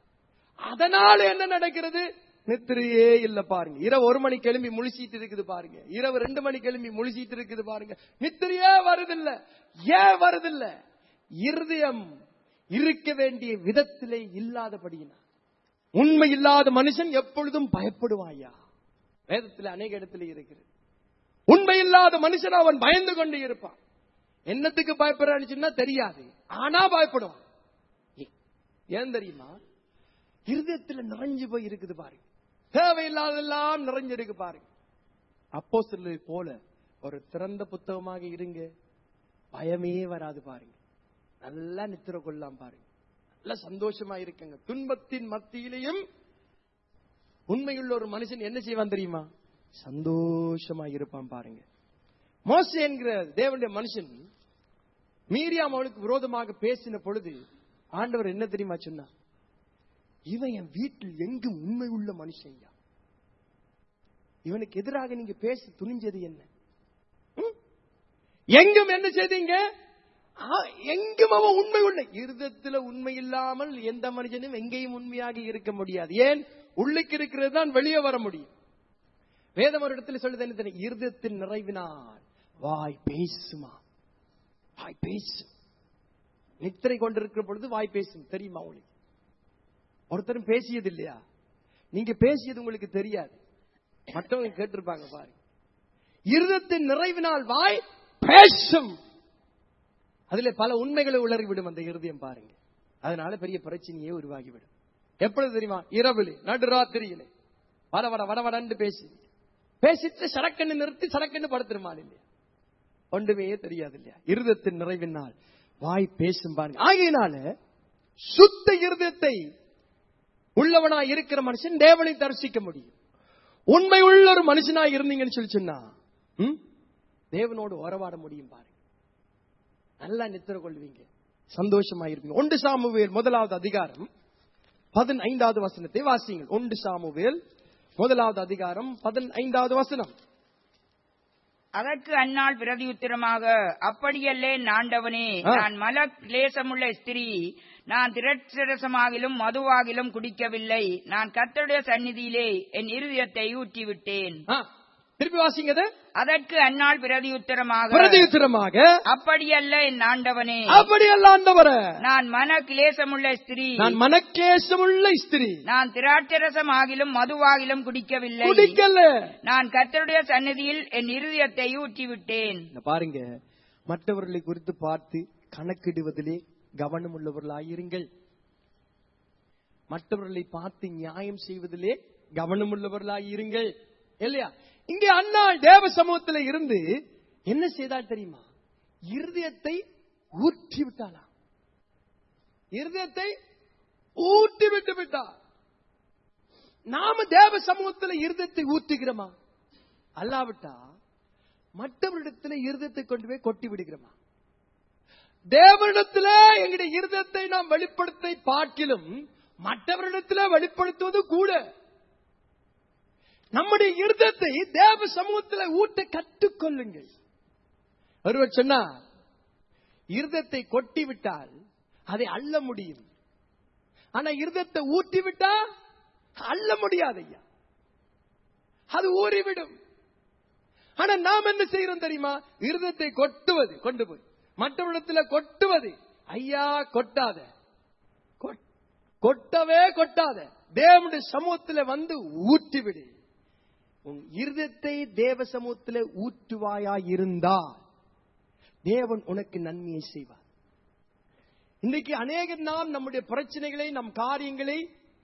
அதனால என்ன நடக்கிறது நித்திரையே இல்ல பாருங்க இரவு ஒரு மணி கிளம்பி முழிச்சிட்டு இருக்குது பாருங்க இரவு ரெண்டு மணி கிளம்பி முழிச்சிட்டு இருக்குது பாருங்க நித்திரையே வருதில்ல ஏன் வருதில்ல இருதயம் இருக்க வேண்டிய விதத்திலே இல்லாதபடியினா உண்மை இல்லாத மனுஷன் எப்பொழுதும் பயப்படுவாயா வேதத்தில் அநேக இடத்துல இருக்கிறது உண்மை இல்லாத மனுஷன் அவன் பயந்து கொண்டு இருப்பான் என்னத்துக்கு பயப்படுறான்னு சொன்னா தெரியாது ஆனா பயப்படுவான் ஏ- ஏன் தெரியுமா இருதயத்துல நிறைஞ்சு போய் இருக்குது பாருங்க தேவையில்லாதெல்லாம் நிறைஞ்சிருக்கு பாருங்க அப்போ போல ஒரு திறந்த புத்தகமாக இருங்க பயமே வராது பாருங்க நல்லா நித்திர கொள்ளலாம் பாருங்க நல்ல சந்தோஷமா இருக்குங்க துன்பத்தின் மத்தியிலையும் உண்மையுள்ள ஒரு மனுஷன் என்ன செய்வான் தெரியுமா சந்தோஷமா இருப்பான் பாருங்க மோசே என்கிற தேவனுடைய மனுஷன் மீரியாம் அவனுக்கு விரோதமாக பேசின பொழுது ஆண்டவர் என்ன தெரியுமா சொன்னார் இவன் என் வீட்டில் எங்கும் உண்மை உள்ள மனுஷன் இவனுக்கு எதிராக நீங்க பேச துணிஞ்சது என்ன ம்? எங்கும் என்ன செய்தீங்க ஆ, எங்கும் அவன் உண்மை உள்ள இருதத்துல உண்மை இல்லாமல் எந்த மனுஷனும் எங்கேயும் உண்மையாக இருக்க முடியாது ஏன் உள்ளுக்கு இருக்கிறது தான் வெளியே வர முடியும் வேதம் ஒரு இடத்துல சொல்லுது என்ன தெரியும் இருதயத்தின் நிறைவினால் வாய் பேசுமா வாய் பேசும் நித்திரை கொண்டிருக்கிற பொழுது வாய் பேசும் தெரியுமா உங்களுக்கு ஒருத்தரும் பேசியது இல்லையா நீங்க பேசியது உங்களுக்கு தெரியாது மற்றவங்க கேட்டிருப்பாங்க பாருங்க இருதத்தின் நிறைவினால் வாய் பேசும் அதுல பல உண்மைகளை உளறி விடும் அந்த இருதயம் பாருங்க அதனால பெரிய பிரச்சனையே உருவாகிவிடும் எப்பொழுது தெரியுமா இரவில் நடுராத்திரியிலே வட வட வட வடன்னு பேசி பேசிட்டு சடக்கன்னு நிறுத்தி சடக்கன்னு படுத்துருமான் இல்லையா ஒன்றுமே தெரியாது இல்லையா இருதத்தின் நிறைவினால் வாய் பேசும் பாருங்க ஆகையினால சுத்த இருதயத்தை உள்ளவனா இருக்கிற மனுஷன் தேவனை தரிசிக்க முடியும் உண்மை உள்ள ஒரு மனுஷனா இருந்தீங்கன்னு சொல்லி சொன்னா ம், தேவனோடு உறவாட முடியும் பாருங்க நல்லா நித்திர கொள்வீங்க சந்தோஷமா இருப்பீங்க ஒன்று சாமுவேல் முதலாவது அதிகாரம் பதினைந்தாவது வசனத்தை வாசியுங்கள் ஒன்று சாமுவேல் முதலாவது அதிகாரம் பதினைந்தாவது வசனம் அதற்கு அந்நாள் பிரதியுத்தரமாக அப்படியல்லே நாண்டவனே ஆ. நான் மல கிளேசமுள்ள ஸ்திரீ நான் திரட்சரசமாகிலும் மதுவாகிலும் குடிக்கவில்லை நான் கர்த்தருடைய சந்நிதியிலே என் இருதயத்தை ஊற்றிவிட்டேன் ஆ, திருப்பி வாசிங்க அதை. அதற்கு அந்நாள் பிரதியுத்தரமாக பிரதியுத்தரமாக அப்படியல்ல என் ஆண்டவனே அப்படி அல்ல ஆண்டவரே நான் மன கிளேசமுள்ள ஸ்திரீ நான் மனக்கேசமுள்ள ஸ்திரீ நான் திராட்சரசமாகிலும் மதுவாகிலும் குடிக்கவில்லை குடிக்கல நான் கர்த்தருடைய சந்நிதியில் என் இருதயத்தை ஊற்றிவிட்டேன் இந்த பாருங்க மற்றவர்களை குறித்து பார்த்து கணக்கிடுவதிலே கவனம் உள்ளவர்களாயிருங்கள் மற்றவர்களை பார்த்து நியாயம் செய்வதிலே கவனம் உள்ளவர்களாயிருங்கள் இல்லையா இங்கே அண்ணாள் தேவ சமூகத்தில் இருந்து என்ன செய்தால் தெரியுமா இருதயத்தை ஊற்றி விட்டாளா இருதயத்தை ஊற்றி விட்டு விட்டார் நாம தேவ சமூகத்தில் இருதயத்தை ஊற்றுகிறோமா அல்லாவிட்டா மற்றவரிடத்துல இருதயத்தை கொண்டு போய் கொட்டி விடுகிறோமா தேவனிடத்துல எங்களுடைய இருதயத்தை நாம் வெளிப்படுத்த பார்க்கிலும் மற்றவரிடத்துல வெளிப்படுத்துவது கூட நம்முடைய இருதயத்தை தேவ சமூகத்தில் ஊட்ட கற்றுக்கொள்ளுங்கள் ஒருவர் சொன்னார் இருதயத்தை கொட்டி விட்டால் அதை அள்ள முடியும் ஆனா இருதயத்தை ஊட்டி விட்டா அள்ள முடியாது ஐயா அது ஊறிவிடும் ஆனா நாம் என்ன செய்யறோம் தெரியுமா இருதயத்தை கொட்டுவது கொண்டு போய் மற்றவரிடத்துல கொட்டுவது ஐயா கொட்டாத கொட்- கொட்டவே கொட்டாத தேவனுடைய சமூகத்துல வந்து ஊற்றி விடு உன் இருதயத்தை தேவ சமூகத்துல ஊற்றுவாயா இருந்தால் தேவன் உனக்கு நன்மையை செய்வார் இன்னைக்கு அநேக நாம் நம்முடைய பிரச்சனைகளை நம் காரியங்களை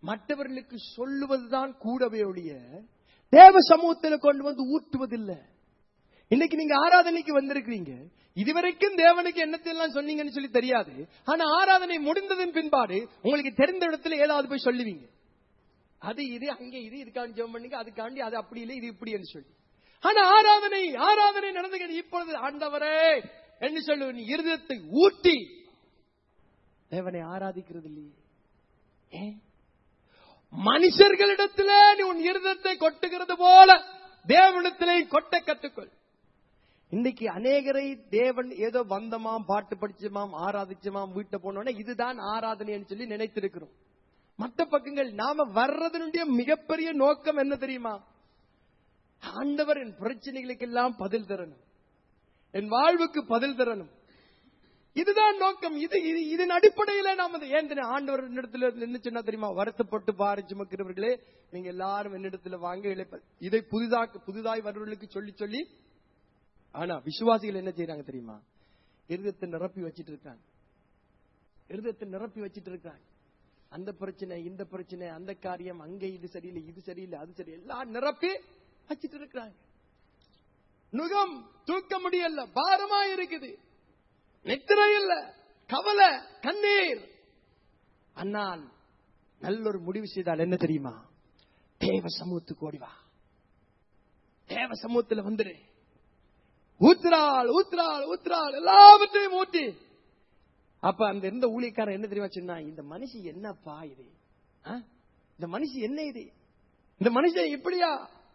மற்றவர்களுக்கு சொல்லுவதுதான் கூடவே ஒழிய தேவ சமூகத்தில் கொண்டு வந்து ஊற்றுவதில்லை இன்னைக்கு நீங்க ஆராதனைக்கு வந்திருக்கிறீங்க இதுவரைக்கும் தேவனுக்கு என்னத்தெல்லாம் சொன்னீங்கன்னு சொல்லி தெரியாது ஆனா ஆராதனை முடிந்ததன் பின்பாடு உங்களுக்கு தெரிந்த இடத்துல ஏதாவது போய் சொல்லுவீங்க அது இது அங்க இது இதுக்காண்டி ஜெபம் பண்ணுங்க அதுக்காண்டி அது அப்படி இல்லை இது இப்படி சொல்லி ஆனா ஆராதனை ஆராதனை நடந்துகிறது இப்பொழுது ஆண்டவரே என்று சொல்லு நீ இருதயத்தை ஊட்டி தேவனை ஆராதிக்கிறது இல்லையே ஏன் மனுஷர்களிடத்துல நீ உன் இருதயத்தை கொட்டுகிறது போல தேவனிடத்திலே கொட்ட கத்துக்கொள் இன்னைக்கு அநேகரை தேவன் ஏதோ வந்தமாம் பாட்டு படிச்சமாம் ஆராதிச்சமாம் வீட்டை போனோட இதுதான் ஆராதனைன்னு சொல்லி நினைத்திருக்கிறோம் மற்ற பக்கங்கள் நாம வர்றதனுடைய மிகப்பெரிய நோக்கம் என்ன தெரியுமா ஆண்டவர் என் பிரச்சனைகளுக்கெல்லாம் பதில் தரணும் என் வாழ்வுக்கு பதில் தரணும் இதுதான் நோக்கம் இது இது இதன் அடிப்படையில நாம அதை ஏன் தெரியும் ஆண்டவர் என்னிடத்துல என்ன சொன்னா தெரியுமா வருத்தப்பட்டு பாரி சுமக்கிறவர்களே நீங்க எல்லாரும் என்னிடத்துல வாங்க இளைப்ப இதை புதிதாக புதிதாய் வருவர்களுக்கு சொல்லி சொல்லி ஆனா விசுவாசிகள் என்ன செய்யறாங்க தெரியுமா இருதயத்தை நிரப்பி வச்சிட்டு இருக்காங்க இருதயத்தை நிரப்பி வச்சிட்டு இருக்காங்க அந்த பிரச்சனை இந்த பிரச்சனை அந்த காரியம் அங்க இது சரியில்லை இது சரியில்லை அது சரி எல்லாம் நிரப்பி வச்சிட்டு இருக்கிறாங்க நுகம் தூக்க முடியல பாரமா இருக்குது நித்திரை இல்ல கவலை கண்ணீர் அன்னால் நல்ல ஒரு முடிவு செய்தால் என்ன தெரியுமா தேவ சமூகத்துக்கு ஓடி வா தேவ சமூகத்துல வந்துரு ஊத்துறாள் ஊத்துறாள் ஊத்துறாள் எல்லாவற்றையும் ஊட்டி அப்ப அந்த இருந்த ஊழியக்காரன் என்ன தெரியுமா சொன்னா இந்த மனுஷி என்னப்பா இது ஆ? இந்த மனுஷி என்ன இது இந்த மனுஷன் இப்படியா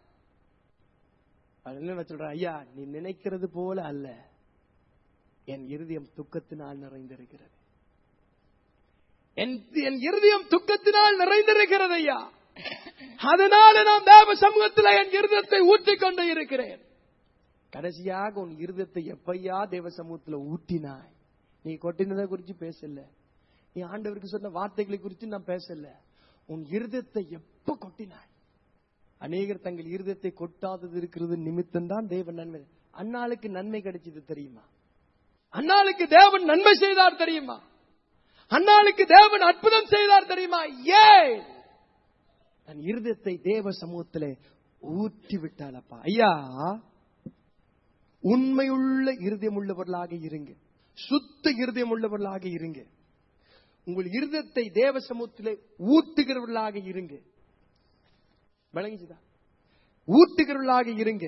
அவர் என்ன சொல்ற ஐயா நீ நினைக்கிறது போல அல்ல என் இருதயம் துக்கத்தினால் நிறைந்திருக்கிறது என் என் இருதயம் துக்கத்தினால் நிறைந்திருக்கிறது ஐயா அதனால நான் தேவ சமூகத்தில் என் இருதயத்தை ஊற்றிக் கொண்டு இருக்கிறேன் கடைசியாக உன் இருதயத்தை எப்பையா தேவ சமூகத்துல ஊட்டினாய் நீ கொட்டினதை குறித்து பேசல நீ ஆண்டவருக்கு சொன்ன வார்த்தைகளை குறித்து நான் பேசல உன் இருதயத்தை எப்ப கொட்டினாய் அநேகர் தங்கள் இருதயத்தை கொட்டாதது இருக்கிறது நிமித்தம் தான் தேவன் நன்மை அன்னாளுக்கு நன்மை கிடைச்சது தெரியுமா அன்னாளுக்கு தேவன் நன்மை செய்தார் தெரியுமா அன்னாளுக்கு தேவன் அற்புதம் செய்தார் தெரியுமா ஏன் தன் இருதயத்தை தேவ சமூகத்திலே ஊற்றி விட்டாலப்பா ஐயா உண்மையுள்ள இருதயம் உள்ளவர்களாக இருங்க சுத்த இருதயம் உள்ளவர்களாக இருங்க உங்கள் இருதயத்தை தேவ சமூகத்திலே ஊட்டுகிறவர்களாக இருங்க விளங்கிச்சுதா ஊட்டுகிறவர்களாக இருங்க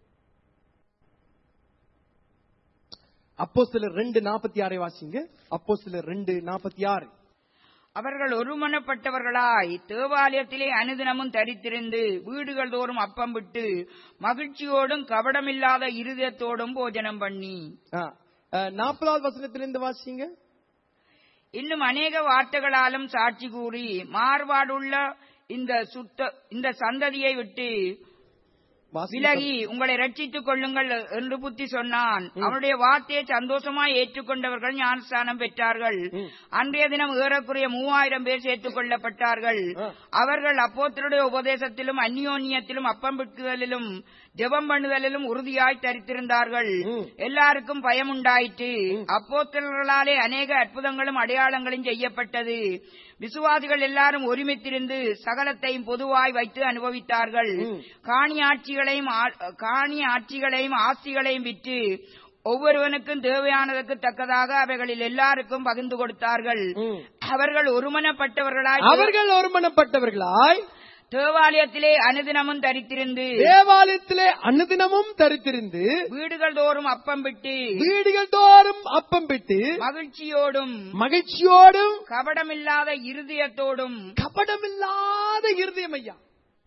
அப்போ சிலர் ரெண்டு நாற்பத்தி ஆறை வாசிங்க அப்போ சிலர் ரெண்டு நாற்பத்தி ஆறு அவர்கள் ஒருமனப்பட்டவர்களாய் தேவாலயத்திலே அனுதினமும் தரித்திருந்து வீடுகள் தோறும் அப்பம் விட்டு மகிழ்ச்சியோடும் கபடமில்லாத இருதயத்தோடும் போஜனம் பண்ணி நாற்பதாவது வசனத்திலிருந்து வாசிங்க இன்னும் அநேக வார்த்தைகளாலும் சாட்சி கூறி மாறுபாடுள்ள இந்த சுத்த இந்த சந்ததியை விட்டு வாசிங்க. விலகி உங்களை ரட்சித்துக் கொள்ளுங்கள் என்று புத்தி சொன்னான் அவனுடைய வார்த்தையை சந்தோஷமாய் ஏற்றுக்கொண்டவர்கள் ஞானஸ்தானம் பெற்றார்கள் ம். அன்றைய தினம் ஏறக்குறைய மூவாயிரம் பேர் சேர்த்துக் கொள்ளப்பட்டார்கள் ஆ. அவர்கள் அப்போத்தருடைய உபதேசத்திலும் அந்யோன்யத்திலும் அப்பம் பிட்குதலிலும் ஜெபம் பண்ணுதலிலும் உறுதியாய் தரித்திருந்தார்கள் ம். எல்லாருக்கும் பயம் உண்டாயிற்று அப்போத்தலர்களாலே அநேக அற்புதங்களும் அடையாளங்களும் செய்யப்பட்டது விசுவாசிகள் எல்லாரும் ஒருமித்திருந்து சகலத்தையும் பொதுவாய் வைத்து அனுபவித்தார்கள் ம். காணி ஆட்சிகளையும் ஆ- காணி ஆட்சிகளையும் ஆஸ்திகளையும் விற்று ஒவ்வொருவனுக்கும் தேவையானதற்கு தக்கதாக அவைகளில் எல்லாருக்கும் பகிர்ந்து கொடுத்தார்கள் ம். அவர்கள் ஒருமனப்பட்டவர்களாய் அவர்கள் ஒருமனப்பட்டவர்களாய் தேவாலயத்திலே அனுதினமும் தரித்திருந்து தேவாலயத்திலே அனுதினமும் தரித்திருந்து வீடுகள் தோறும் அப்பம் விட்டு வீடுகள் தோறும் அப்பம் பிட்டு மகிழ்ச்சியோடும் மகிழ்ச்சியோடும் கபடமில்லாத இருதயத்தோடும் கபடமில்லாத இருதயம் ஐயா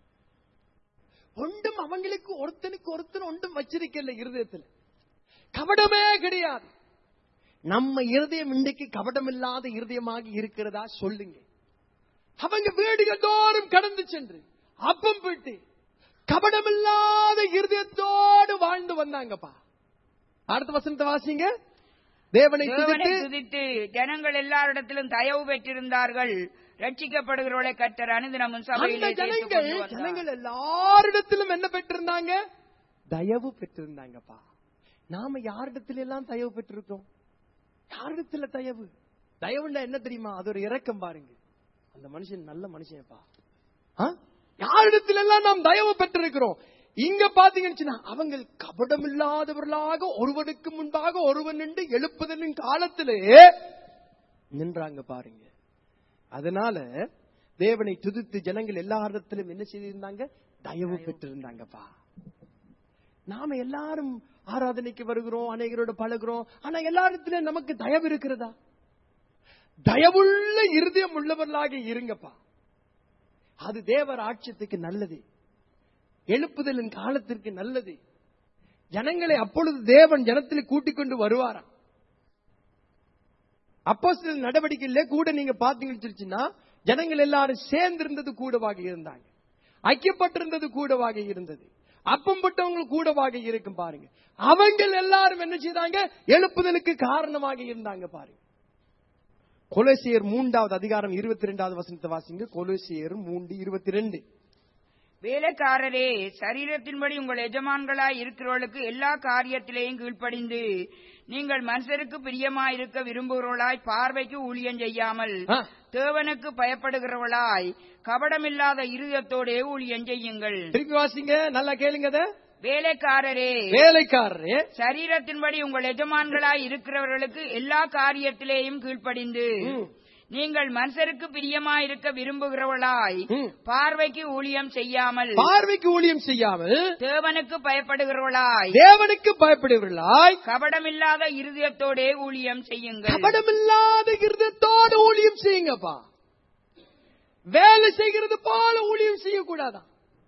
ஒன்றும் அவங்களுக்கு ஒருத்தனுக்கு ஒருத்தன் ஒன்றும் வச்சிருக்கல இருதயத்துல கபடமே கிடையாது நம்ம இருதயம் இன்றைக்கு கபடமில்லாத இருதயமாக இருக்கிறதா சொல்லுங்க அவங்க வீடுகள் தோறும் கடந்து சென்று அப்பம் போட்டு கபடமில்லாத இருதயத்தோடு வாழ்ந்து வந்தாங்கப்பா அடுத்த வசனத்தை வாசிங்க தேவனை தேவனை துதித்து துதித்து ஜனங்கள் எல்லாரிடத்திலும் தயவு பெற்றிருந்தார்கள் ரட்சிக்கப்படுகிறவர்களை கத்தர் அனுதினமும் அந்த சபையிலே சேர்த்துக் ஜனங்கள் கொண்டு வந்தார். ஜனங்கள் எல்லாரிடத்திலும் என்ன பெற்றிருந்தாங்க தயவு பெற்றிருந்தாங்கப்பா நாம யாரிடத்துல எல்லாம் தயவு பெற்றிருக்கோம் யாரிடத்துல தயவு தயவுண்டா என்ன தெரியுமா அது ஒரு இரக்கம் பாருங்க அந்த மனுஷன் நல்ல மனுஷன்ப்பா ஆ? யாரிடத்துல எல்லாம் நாம் தயவு பெற்றிருக்கிறோம் இங்க பாத்தீங்கன்னு சொன்னா, அவங்க கபடம் இல்லாதவர்களாக ஒருவனுக்கு முன்பாக ஒருவன் நின்று எழுப்புதலின் காலத்திலே நின்றாங்க பாருங்க அதனால தேவனை துதித்து ஜனங்கள் எல்லா இடத்திலும் என்ன செய்திருந்தாங்க தயவு பெற்றிருந்தாங்கப்பா நாம எல்லாரும் ஆராதனைக்கு வருகிறோம் அநேகரோட பழகுறோம் ஆனா எல்லாரிடத்திலும் நமக்கு தயவு இருக்கிறதா தயவுள்ள இருதயம் உள்ளவர்களாக இருங்கப்பா அது தேவர் ஆட்சியத்துக்கு நல்லது எழுப்புதலின் காலத்திற்கு நல்லது ஜனங்களை அப்பொழுது தேவன் ஜனத்தில் கூட்டிக் கொண்டு வருவாராம் அப்போ சில நடவடிக்கையில கூட நீங்க பாத்தீங்கன்னு சொல்லிச்சுன்னா ஜனங்கள் எல்லாரும் சேர்ந்திருந்தது கூடவாக இருந்தாங்க ஐக்கியப்பட்டிருந்தது கூடவாக இருந்தது அப்பம் பட்டவங்க கூடவாக இருக்கும் பாருங்க அவங்க எல்லாரும் என்ன செய்தாங்க எழுப்புதலுக்கு காரணமாக இருந்தாங்க பாருங்க கொலோசியர் மூன்றாவது அதிகாரம் இருபத்தி ரெண்டாவது வசனத்தை வாசிங்க கொலோசியர் மூன்று இருபத்தி ரெண்டு வேலைக்காரரே சரீரத்தின்படி உங்கள் எஜமான்களாய் இருக்கிறவர்களுக்கு எல்லா காரியத்திலேயும் கீழ்ப்படிந்து நீங்கள் மனுஷருக்கு பிரியமாயிருக்க விரும்புகிறவர்களாய் பார்வைக்கு ஊழியம் செய்யாமல் ஆ. தேவனுக்கு பயப்படுகிறவர்களாய் கபடமில்லாத இருதயத்தோடே ஊழியம் செய்யுங்கள் திருப்பி வாசிங்க நல்லா கேளுங்க அத. வேலைக்காரரே வேலைக்காரரே சரீரத்தின்படி உங்கள் எஜமான்களாய் இருக்கிறவர்களுக்கு எல்லா காரியத்திலேயும் கீழ்ப்படிந்து ம். நீங்கள் மனுஷருக்கு பிரியமாயிருக்க விரும்புகிறவர்களாய் ம். பார்வைக்கு ஊழியம் செய்யாமல் பார்வைக்கு ஊழியம் செய்யாமல் தேவனுக்கு பயப்படுகிறவர்களாய் தேவனுக்கு பயப்படுவர்களாய் கபடமில்லாத இருதயத்தோடே ஊழியம் செய்யுங்கள் கபடமில்லாத இருதயத்தோடு ஊழியம் செய்யுங்கப்பா வேலை செய்கிறது போல ஊழியம் செய்யக்கூடாதா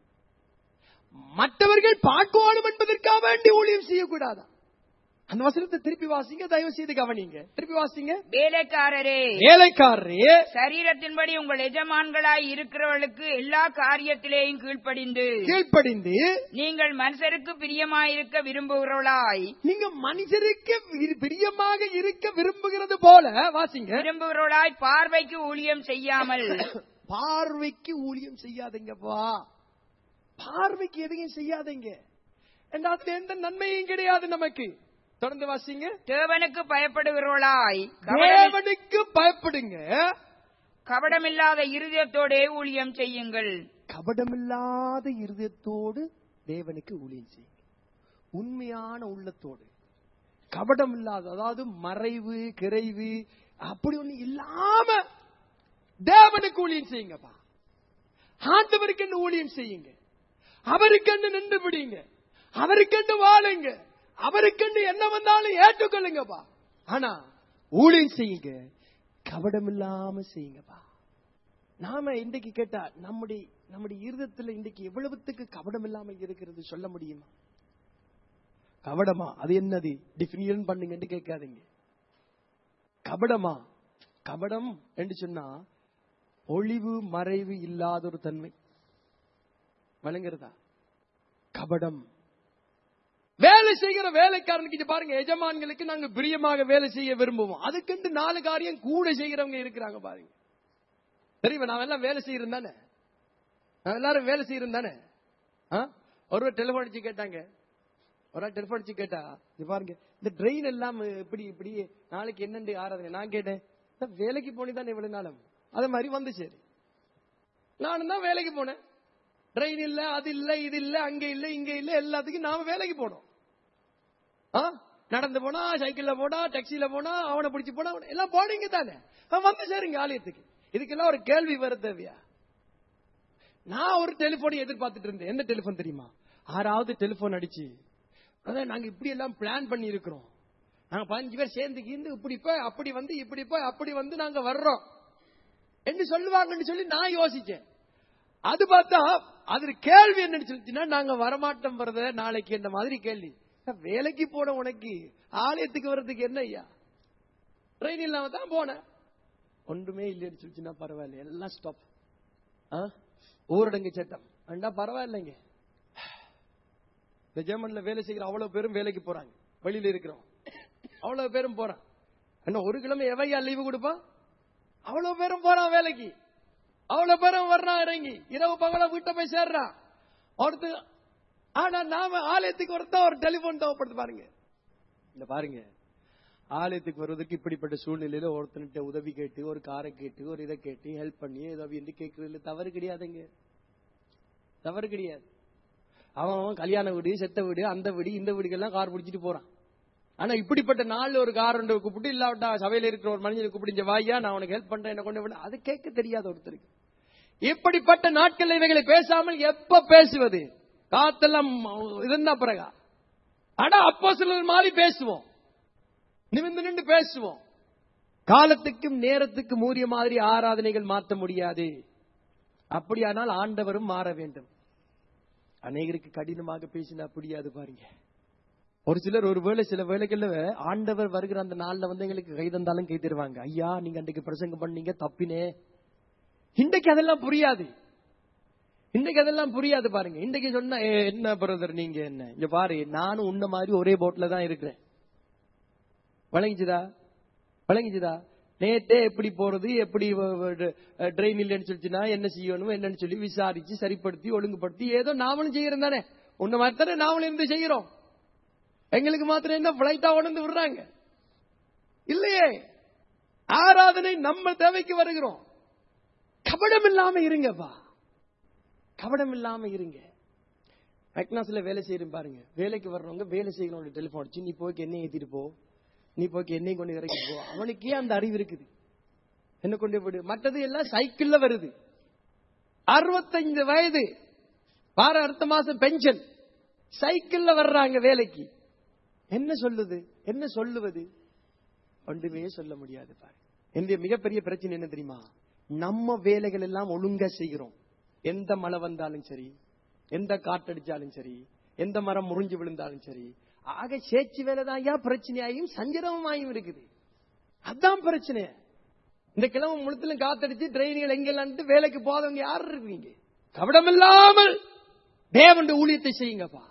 மற்றவர்கள் பார்க்கணும் என்பதற்காக வேண்டி ஊழியம் செய்யக்கூடாதா அந்த வசனத்தை திருப்பி வாசிங்க தயவு செய்து கவனிங்க திருப்பி வாசிங்க வேலைக்காரரே வேலைக்காரரே சரீரத்தின்படி உங்கள் எஜமான்களாய் இருக்கிறவர்களுக்கு எல்லா காரியத்திலேயும் கீழ்ப்படிந்து கீழ்ப்படிந்து நீங்கள் மனுஷருக்கு பிரியமாயிருக்க விரும்புகிறவர்களாய் நீங்க மனுஷருக்கு வி- பிரியமாக இருக்க விரும்புகிறது போல வாசிங்க விரும்புகிறவர்களாய் பார்வைக்கு ஊழியம் செய்யாமல் பார்வைக்கு ஊழியம் செய்யாதீங்கப்பா பார்வைக்கு எதையும் செய்யாதீங்க ஏன்னா அதுல எந்த நன்மையும் கிடையாது நமக்கு தொடர்ந்து வாசிங்க தேவனுக்கு பயப்படுகிறவர்களாய் கபடமி- தேவனுக்கு பயப்படுங்க கபடமில்லாத இருதயத்தோடே ஊழியம் செய்யுங்கள் கபடமில்லாத இருதயத்தோடு தேவனுக்கு ஊழியம் செய்யுங்க உண்மையான உள்ளத்தோடு கபடம் இல்லாத அதாவது மறைவு கிரைவு அப்படி ஒண்ணு இல்லாம தேவனுக்கு ஊழியம் செய்யுங்கப்பா ஆண்டவருக்கு ஊழியம் செய்யுங்க அவருக்கென்று நின்று பிடிங்க அவருக்கென்று வாழுங்க அவருக்கென்று என்ன வந்தாலும் ஏற்றுக்கொள்ளுங்கப்பா ஆனா ஊழியம் செய்யுங்க கபடம் இல்லாம செய்யுங்கப்பா நாம இன்றைக்கு கேட்டா நம்முடைய நம்முடைய இருதயத்துல இன்றைக்கு எவ்வளவுத்துக்கு கபடம் இல்லாம இருக்கிறது சொல்ல முடியுமா கபடமா அது என்னது டிஃபினிஷன் பண்ணுங்கன்னு கேட்காதீங்க கபடமா கபடம் என்று சொன்னா ஒளிவு மறைவு இல்லாத ஒரு தன்மை வழங்குறதா கபடம் வேலை செய்கிற வேலைக்காரனுக்கு இங்க பாருங்க எஜமான்களுக்கு நாங்க பிரியமாக வேலை செய்ய விரும்புவோம் அதுக்கென்று நாலு காரியம் கூட செய்கிறவங்க இருக்கிறாங்க பாருங்க தெரியுமா நான் எல்லாம் வேலை செய்யறேன் தானே நான் எல்லாரும் வேலை செய்யறேன் தானே ஆ? ஒருவர் டெலிபோன் அடிச்சு கேட்டாங்க ஒரு ஆள் டெலிபோன் அடிச்சு கேட்டா இது பாருங்க இந்த ட்ரெயின் எல்லாம் இப்படி இப்படி நாளைக்கு என்னண்டு ஆறாதுங்க நான் கேட்டேன் "நான் வேலைக்கு போனி தானே இவ்வளவு நாளும் அது மாதிரி வந்து சரி நானும் தான் வேலைக்கு போனேன் ட்ரெயின் இல்ல அது இல்ல இது இல்ல அங்க இல்ல இங்க இல்ல எல்லாத்துக்கும் நாம வேலைக்கு போனோம் ஆ? நடந்து போனா சைக்கிள்ல போனா டாக்ஸில போனா அவனை பிடிச்சு போனா அவனை- எல்லாம் போனீங்க தானே அவன் வந்து சேருங்க ஆலயத்துக்கு இதுக்கெல்லாம் ஒரு கேள்வி வர தேவையா நான் ஒரு டெலிபோனை எதிர்பார்த்துட்டு இருந்தேன் என்ன டெலிபோன் தெரியுமா ஆறாவது டெலிபோன் அடிச்சு அதான் நாங்க இப்படி எல்லாம் பிளான் பண்ணி இருக்கிறோம் நாங்க பதினஞ்சு பேர் சேர்ந்து கீந்து இப்படி போய் அப்படி வந்து இப்படி போய் அப்படி வந்து நாங்க வர்றோம் என்று சொல்லுவாங்கன்னு சொல்லி நான் யோசிச்சேன் அது பார்த்தா அது கேள்வி என்னன்னு சொல்லிச்சுன்னா நாங்க வரமாட்டோம் வரத நாளைக்கு இந்த மாதிரி கேள்வி வேலைக்கு போன உனக்கு ஆலயத்துக்கு வர்றதுக்கு என்ன ஐயா ட்ரெயின் இல்லாம தான் போனேன் ஒன்றுமே இல்லைன்னு சொல்லிச்சுன்னா பரவாயில்ல எல்லாம் ஸ்டாப் ஊரடங்கு சட்டம் அண்டா பரவாயில்லைங்க இந்த ஜெர்மன்ல வேலை செய்கிற அவ்வளவு பேரும் வேலைக்கு போறாங்க வெளியில இருக்கிறோம் அவ்வளவு பேரும் போறான் என்ன ஒரு கிழமை எவையா லீவு கொடுப்பான் அவ்வளவு பேரும் போறான் வேலைக்கு அவ்வளவு பேரும் வர்றான் இறங்கி இரவு பகல வீட்டை போய் சேர்றான் ஒருத்தர் ஆனா நாம ஆலயத்துக்கு ஒருத்தன் ஒரு டெலிபோன் தேவைப்படுது பாருங்க இந்த பாருங்க ஆலயத்துக்கு வருவதற்கு இப்படிப்பட்ட சூழ்நிலையில ஒருத்தன்கிட்ட உதவி கேட்டு ஒரு காரை கேட்டு ஒரு இதை கேட்டு ஹெல்ப் பண்ணி ஏதோ என்று கேட்கறதுல தவறு கிடையாதுங்க தவறு கிடையாது அவன் அவன் கல்யாண வீடு செத்த வீடு அந்த வீடு இந்த வீடுக்கெல்லாம் கார் பிடிச்சிட்டு போறான் ஆனா இப்படிப்பட்ட நாள்ல ஒரு கார் ஒன்று கூப்பிட்டு இல்லாவிட்டா சபையில இருக்கிற ஒரு மனிதனை கூப்பிட்டு இங்க வாயா நான் உனக்கு ஹெல்ப் பண்றேன் என்ன கொண்டு விட அது கேட்க தெரியாத ஒருத்தருக்கு இப்படிப்பட்ட நாட்கள் இவைகளை பேசாமல் எப்ப பேசுவது காத்தெல்லாம் இருந்தா பிறகா அட அப்போ சிலர் மாதிரி பேசுவோம் நிமிந்து நின்று பேசுவோம் காலத்துக்கும் நேரத்துக்கும் ஊறிய மாதிரி ஆராதனைகள் மாற்ற முடியாது அப்படியானால் ஆண்டவரும் மாற வேண்டும் அநேகருக்கு கடினமாக பேசினா புரியாது பாருங்க ஒரு சிலர் ஒரு வேளை சில வேலைகள்ல ஆண்டவர் வருகிற அந்த நாள்ல வந்து எங்களுக்கு கை தந்தாலும் கை தருவாங்க ஐயா நீங்க அன்றைக்கு பிரசங்கம் பண்ணீங்க தப்பினே இன்றைக்கு அதெல்லாம் புரியாது இன்றைக்கு அதெல்லாம் புரியாது பாருங்க இன்றைக்கு சொன்னா "ஏ, என்ன பிரதர் நீங்க என்ன இங்க பாரு நானும் உன்ன மாதிரி ஒரே போட்ல தான் இருக்கிறேன் வழங்கிச்சுதா வழங்கிச்சுதா நேத்தே எப்படி போறது எப்படி ட்ரெயின் இல்லைன்னு சொல்லிச்சுன்னா என்ன செய்யணும் என்னன்னு சொல்லி விசாரிச்சு சரிப்படுத்தி ஒழுங்குபடுத்தி ஏதோ நாமளும் செய்யறோம் தானே உன்ன மாதிரி தானே நாமளும் இருந்து செய்யறோம் எங்களுக்கு மாத்திரம் என்ன பிளைட்டா உணர்ந்து விடுறாங்க இல்லையே ஆராதனை நம்ம தேவைக்கு வருகிறோம் கபடம் இல்லாம இருங்கப்பா கபடம் இல்லாம இருங்க மெக்னாஸ்ல வேலை செய்யறோம் பாருங்க வேலைக்கு வர்றவங்க வேலை செய்யறவங்க டெலிபோன் அடிச்சு நீ போய்க்கு எண்ணெய் ஏத்திட்டு போ நீ போய்க்கு எண்ணெய் கொண்டு இறக்கி போ அவனுக்கே அந்த அறிவு இருக்குது என்ன கொண்டு போயிடு மற்றது எல்லாம் சைக்கிள்ல வருது அறுபத்தைந்து வயது வார அடுத்த மாசம் பென்ஷன் சைக்கிள்ல வர்றாங்க வேலைக்கு என்ன சொல்லுது என்ன சொல்லுவது ஒன்றுமே சொல்ல முடியாது பாரு என்னுடைய மிகப்பெரிய பிரச்சனை என்ன தெரியுமா நம்ம வேலைகள் எல்லாம் ஒழுங்கா செய்கிறோம் எந்த மழை வந்தாலும் சரி எந்த காற்றடிச்சாலும் சரி எந்த மரம் முறிஞ்சு விழுந்தாலும் சரி ஆக சேச்சு வேலை தான் ஐயா பிரச்சனையாயும் சஞ்சலமாயும் இருக்குது அதான் பிரச்சனை இந்த கிழமை முழுத்திலும் காத்தடிச்சு ட்ரெயின்கள் எங்கெல்லாம் வேலைக்கு போதவங்க யார் இருக்கீங்க கவடமில்லாமல் தேவன் ஊழியத்தை செய்யுங்கப்பா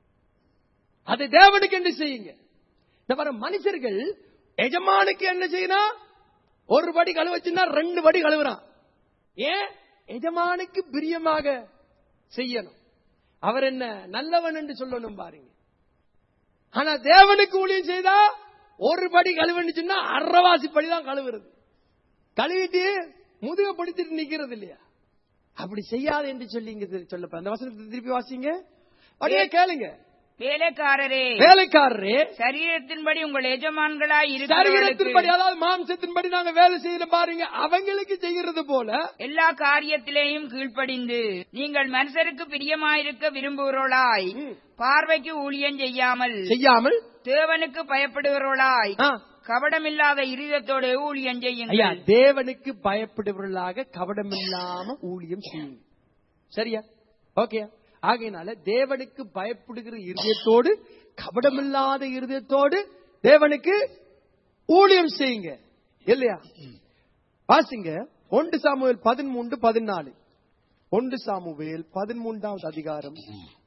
அதை தேவனுக்கு என்ன செய்யுங்க இந்த வர மனுஷர்கள் எஜமானுக்கு என்ன செய்யணும் ஒரு படி கழுவச்சுன்னா ரெண்டு படி கழுவுறான் ஏன் எஜமானுக்கு பிரியமாக செய்யணும் அவர் என்ன நல்லவன் என்று சொல்லணும் பாருங்க ஆனா தேவனுக்கு ஊழியம் செய்தா ஒரு படி கழுவுனுச்சுன்னா அறவாசி படி தான் கழுவுறது கழுவிட்டு முதுக படித்துட்டு நிக்கிறது இல்லையா அப்படி செய்யாது என்று சொல்லி இங்க சொல்லப்ப அந்த வசனத்தை திருப்பி வாசிங்க அப்படியே கேளுங்க வேலைக்காரரே வேலைக்காரரே சரீரத்தின்படி உங்கள் எஜமான்களாய் சரீரத்தின்படி இருக்கிறவர்களுக்கு அதாவது மாம்சத்தின்படி நாங்க வேலை செய்யற பாருங்க அவங்களுக்கு செய்யறது போல எல்லா காரியத்திலேயும் கீழ்ப்படிந்து நீங்கள் மனுஷருக்கு பிரியமாயிருக்க விரும்புகிறோளாய் ம், பார்வைக்கு ஊழியம் செய்யாமல் செய்யாமல் தேவனுக்கு பயப்படுகிறோளாய் ஆ, கபடமில்லாத இருதத்தோடு ஊழியம் ஐயா செய்யுங்கள் தேவனுக்கு பயப்படுபவர்களாக கவடமில்லாம ஊழியம் செய்யுங்க சரியா ஓகே ஆகையினால தேவனுக்கு பயப்படுகிற இருதயத்தோடு கபடமில்லாத இருதயத்தோடு தேவனுக்கு ஊழியம் செய்யுங்க இல்லையா வாசிங்க ஒன்று சாமுவேல் பதிமூன்று பதினாலு ஒன்று சாமுவேல் பதிமூன்றாவது அதிகாரம்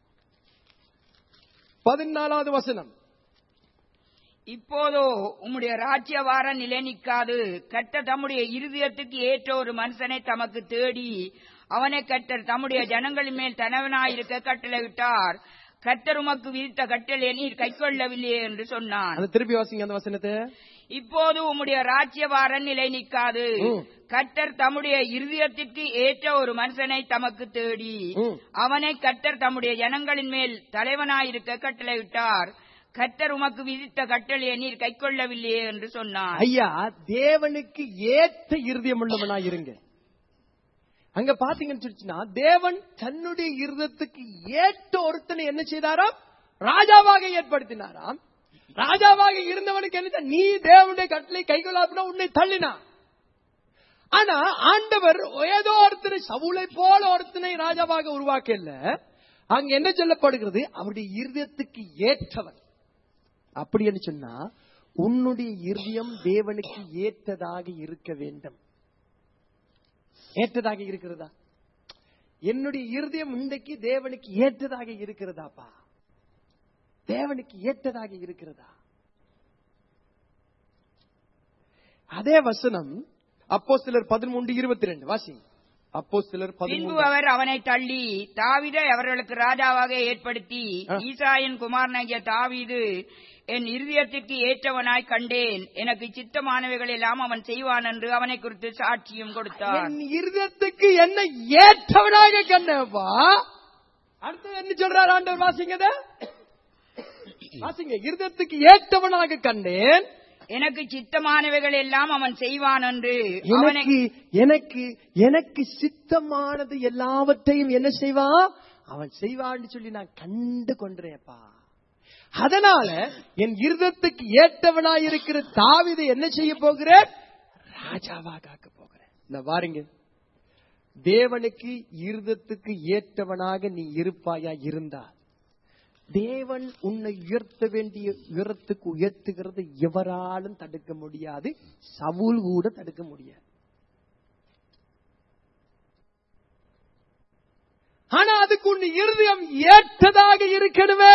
பதினாலாவது வசனம் இப்போதோ உம்முடைய ராஜ்யவார நிலை நிற்காது கட்ட தம்முடைய இருதயத்துக்கு ஏற்ற ஒரு மனுஷனை தமக்கு தேடி அவனை கட்டர் தம்முடைய ஜனங்களின் மேல் தனவனாயிருக்க கட்டளையிட்டார் கர்த்தர் உமக்கு விதித்த கட்டளை நீர் கைக்கொள்ளவில்லையே என்று சொன்னான் அதை திருப்பி வாசிங்க அந்த வசனத்தை இப்போது உம்முடைய ராஜ்யவார நிலை நிற்காது ம். கர்த்தர் தம்முடைய இருதயத்திற்கு ஏற்ற ஒரு மனுஷனை தமக்கு தேடி ம். அவனை கர்த்தர் தம்முடைய ஜனங்களின் மேல் தலைவனாயிருக்க கட்டளையிட்டார் கர்த்தர் உமக்கு விதித்த கட்டளையை நீர் கைக்கொள்ளவில்லையே என்று சொன்னான் ஐயா தேவனுக்கு ஏற்ற இருதயம் உள்ளவனா இருங்க அங்க பாத்தீங்கன்னு சொல்லிச்சுன்னா தேவன் தன்னுடைய இருதயத்துக்கு ஏற்ற ஒருத்தனை என்ன செய்தாராம் ராஜாவாக ஏற்படுத்தினாராம் ராஜாவாக இருந்தவனுக்கு என்ன செய்தார்? நீ தேவனுடைய கட்டளை கைகொள்ளாதுன்னா உன்னை தள்ளினான் ஆனா ஆண்டவர் ஏதோ ஒருத்தனை சவுளை போல ஒருத்தனை ராஜாவாக உருவாக்கல அங்க என்ன சொல்லப்படுகிறது அவருடைய இருதயத்துக்கு ஏற்றவன் அப்படி என்று சொன்னா உன்னுடைய இருதயம் தேவனுக்கு ஏற்றதாக இருக்க வேண்டும் ஏற்றதாக இருக்கிறதா என்னுடைய இருதயம் இன்றைக்கு தேவனுக்கு ஏற்றதாக இருக்கிறதாப்பா தேவனுக்கு ஏற்றதாக இருக்கிறதா அதே வசனம் அப்போ சிலர் பதிமூன்று இருபத்தி ரெண்டு வாசிங்க அப்போ சிலர் பின்பு பதிமூன்று அவர் அவனை தள்ளி தாவீதை அவர்களுக்கு ராஜாவாக ஏற்படுத்தி ஆ. ஈசாயின் குமாரனாகிய தாவீது என் இருதயத்திற்கு ஏற்றவனாய் கண்டேன் எனக்கு சித்தமானவைகள் எல்லாம் அவன் செய்வான் என்று அவனை குறித்து சாட்சியும் கொடுத்தான் என் இருதயத்துக்கு என்ன ஏற்றவனாக கண்டப்பா அடுத்து என்ன சொல்றார் ஆண்டவர் வாசிங்கத வாசிங்க இருதயத்துக்கு ஏற்றவனாக கண்டேன் எனக்கு சித்தமானவைகள் எல்லாம் அவன் செய்வான் என்று அவனை எனக்கு எனக்கு எனக்கு சித்தமானது எல்லாவற்றையும் என்ன செய்வான் அவன் செய்வான்னு சொல்லி நான் கண்டு கொண்டேன்ப்பா அதனால என் இருதத்துக்கு ஏற்றவனாய் இருக்கிற தாவிதை என்ன செய்ய போகிறேன் ராஜாவாக ஆக்க போகிறேன் இந்த பாருங்க தேவனுக்கு இருதத்துக்கு ஏற்றவனாக நீ இருப்பாயா இருந்தால் தேவன் உன்னை உயர்த்த வேண்டிய உயரத்துக்கு உயர்த்துகிறது எவராலும் தடுக்க முடியாது சவுல் கூட தடுக்க முடியாது ஆனா அதுக்கு உன் இருதயம் ஏற்றதாக இருக்கணுமே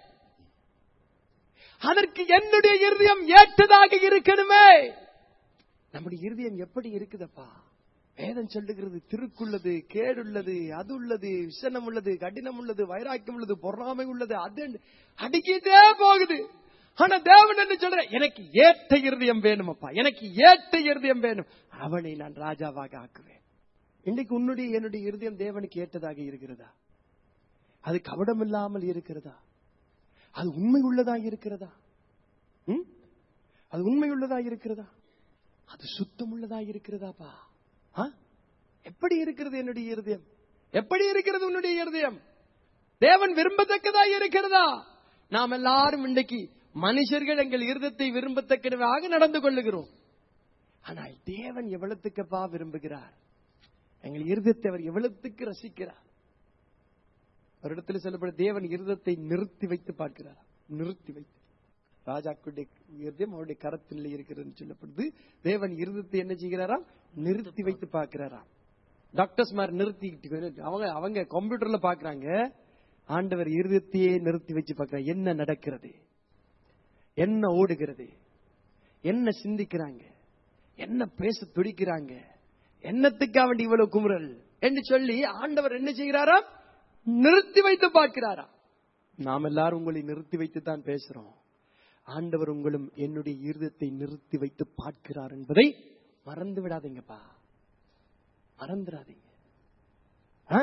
அதற்கு என்னுடைய இருதயம் ஏற்றதாக இருக்கணுமே நம்முடைய இருதயம் எப்படி இருக்குதப்பா வேதம் சொல்லுகிறது திருக்குள்ளது கேடுள்ளது அது உள்ளது விஷனம் உள்ளது கடினம் உள்ளது வைராக்கியம் உள்ளது பொறாமை உள்ளது அது அடிக்கிட்டே போகுது ஆனா தேவன் என்ன சொல்ற எனக்கு ஏற்ற இருதயம் வேணுமப்பா எனக்கு ஏற்ற இருதயம் வேணும் அவனை நான் ராஜாவாக ஆக்குவேன் இன்னைக்கு உன்னுடைய என்னுடைய இருதயம் தேவனுக்கு ஏற்றதாக இருக்கிறதா அது கவடம் இல்லாமல் இருக்கிறதா அது உண்மை உள்ளதா இருக்கிறதா ம்? அது உண்மை உள்ளதா இருக்கிறதா அது சுத்தம் உள்ளதா இருக்கிறதாப்பா ஆ? எப்படி இருக்கிறது என்னுடைய இருதயம் எப்படி இருக்கிறது உன்னுடைய இருதயம் தேவன் விரும்பத்தக்கதா இருக்கிறதா நாம் எல்லாரும் இன்றைக்கு மனுஷர்கள் எங்கள் இருதத்தை விரும்பத்தக்கதாக நடந்து கொள்ளுகிறோம் ஆனால் தேவன் எவ்வளவுக்குப்பா விரும்புகிறார் எங்கள் இருதத்தை அவர் எவ்வளவுக்கு ரசிக்கிறார் ஒரு இடத்துல சொல்லப்பட தேவன் இருதத்தை நிறுத்தி வைத்து பார்க்கிறார் நிறுத்தி வைத்து ராஜாக்களுடைய இருதயம் அவருடைய கரத்தில் இருக்கிறதுன்னு சொல்லப்படுது தேவன் இருதத்தை என்ன செய்கிறாராம் நிறுத்தி வைத்து பார்க்கிறாராம் டாக்டர்ஸ் மாதிரி நிறுத்திக்கிட்டு அவங்க அவங்க கம்ப்யூட்டர்ல பாக்குறாங்க ஆண்டவர் இருதயத்தையே நிறுத்தி வச்சு பார்க்கிறார் என்ன நடக்கிறது என்ன ஓடுகிறது என்ன சிந்திக்கிறாங்க என்ன பேச துடிக்கிறாங்க என்னத்துக்காக வேண்டி இவ்வளவு குமுறல் என்று சொல்லி ஆண்டவர் என்ன செய்கிறாராம் நிறுத்தி வைத்து பார்க்கிறாரா நாம் எல்லாரும் உங்களை நிறுத்தி வைத்து தான் பேசுறோம் ஆண்டவர் உங்களும் என்னுடைய இருதத்தை நிறுத்தி வைத்து பார்க்கிறார் என்பதை மறந்து விடாதீங்கப்பா மறந்துடாதீங்க ஆ?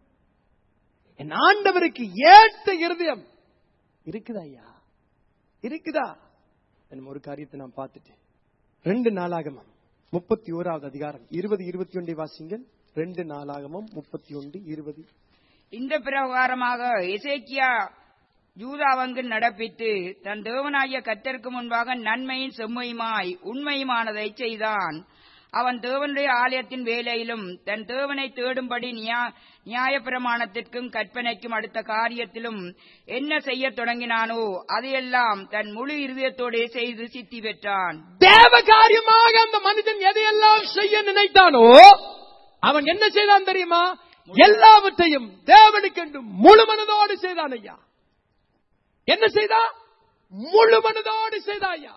என் ஆண்டவருக்கு ஏற்ற இருதயம் இருக்குதா ஐயா இருக்குதா என்னும் ஒரு காரியத்தை நான் பார்த்துட்டேன் ரெண்டு நாளாகமம் முப்பத்தி ஓராவது அதிகாரம் இருபது இருபத்தி ஒன்றை வாசிங்கள் ரெண்டு நாளாகமம் முப்பத்தி ஒன்று இருபது இந்த பிரகாரமாக எசேக்கியா யூதாவங்கு நடப்பித்து தன் தேவனாகிய கத்தருக்கு முன்பாக நன்மையும் செம்மையுமாய் உண்மையுமானதை செய்தான் அவன் தேவனுடைய ஆலயத்தின் வேலையிலும் தன் தேவனை தேடும்படி நியா- நியாயப்பிரமாணத்திற்கும் கற்பனைக்கும் அடுத்த காரியத்திலும் என்ன செய்யத் தொடங்கினானோ அதையெல்லாம் தன் முழு இருதயத்தோடே செய்து சித்தி பெற்றான் தேவ காரியமாக அந்த மனிதன் எதையெல்லாம் செய்ய நினைத்தானோ அவன் என்ன செய்தான் தெரியுமா எல்லாவற்றையும் தேவனுக்கென்று முழு மனதோடு செய்தான் ஐயா என்ன செய்தா முழு மனதோடு செய்தா ஐயா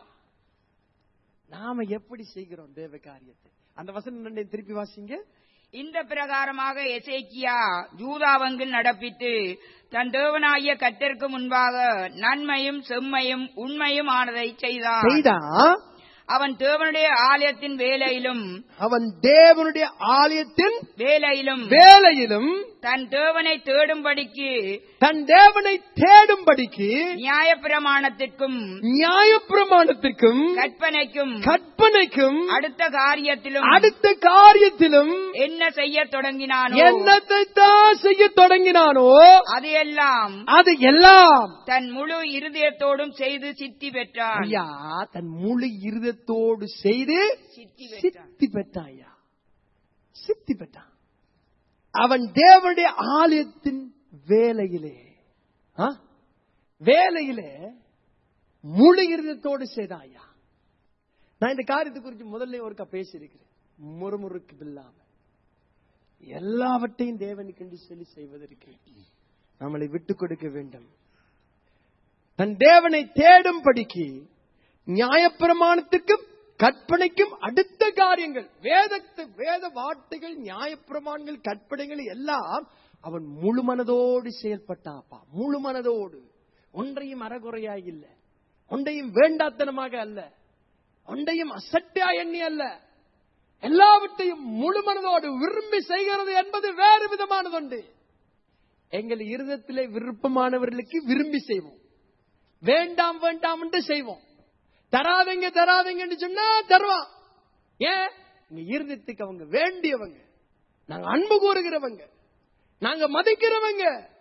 நாம எப்படி செய்கிறோம் தேவ காரியத்தை அந்த வசனம் ரெண்டையும் திருப்பி வாசிங்க இந்த பிரகாரமாக எசேக்கியா யூதாவங்கில் நடப்பித்து தன் தேவனாகிய கத்தருக்கு முன்பாக நன்மையும் செம்மையும் உண்மையும் ஆனதை செய்தான் செய்தா அவன் தேவனுடைய ஆலயத்தின் வேலையிலும் அவன் தேவனுடைய ஆலயத்தின் வேலையிலும் வேலையிலும் தன் தேவனை தேடும்படிக்கு தன் தேவனை தேடும்படிக்கு நியாயப்பிரமாணத்திற்கும் நியாயப்பிரமாணத்திற்கும் கற்பனைக்கும் கற்பனைக்கும் அடுத்த காரியத்திலும் அடுத்த காரியத்திலும் என்ன செய்யத் தொடங்கினானோ என்னத்தை தான் செய்ய தொடங்கினானோ அதையெல்லாம் அது எல்லாம் தன் முழு இருதயத்தோடும் செய்து சித்தி பெற்றான் ஐயா தன் முழு இருதத்தோடு செய்து சித்தி பெற்றான் சித்தி பெற்றான் ஐயா சித்தி பெற்றான் அவன் தேவனுடைய ஆலயத்தின் வேலையிலே ஆ? வேலையிலே முழு இருதத்தோடு செய்தான் ஐயா நான் இந்த காரியத்தை குறித்து முதல்ல ஒருக்கா பேசியிருக்கிறேன் முறுமுறுக்கு இல்லாம எல்லாவற்றையும் தேவனுக்கென்று சொல்லி செய்வதற்கு நம்மளை விட்டுக் கொடுக்க வேண்டும் தன் தேவனை தேடும்படிக்கு நியாயப்பிரமாணத்துக்கும் கற்பனைக்கும் அடுத்த காரியங்கள் வேதத்து வேத வார்த்தைகள் நியாயப்பிரமாணங்கள் கற்பனைகள் எல்லாம் அவன் முழு மனதோடு செயல்பட்டாப்பா முழு மனதோடு ஒன்றையும் அறகுறையாய் இல்ல ஒன்றையும் வேண்டாத்தனமாக அல்ல ஒன்றையும் அசட்டியா எண்ணி அல்ல எல்லாவற்றையும் முழு மனதோடு விரும்பி செய்கிறது என்பது வேறு விதமானதுண்டு எங்கள் இருதத்திலே விருப்பமானவர்களுக்கு விரும்பி செய்வோம் வேண்டாம் வேண்டாம் என்று செய்வோம் தராதீங்க தராதீங்கன்னு சொன்னா தருவான் ஏன் இங்க இருதயத்துக்கு அவங்க வேண்டியவங்க நாங்க அன்பு கூறுகிறவங்க நாங்க மதிக்கிறவங்க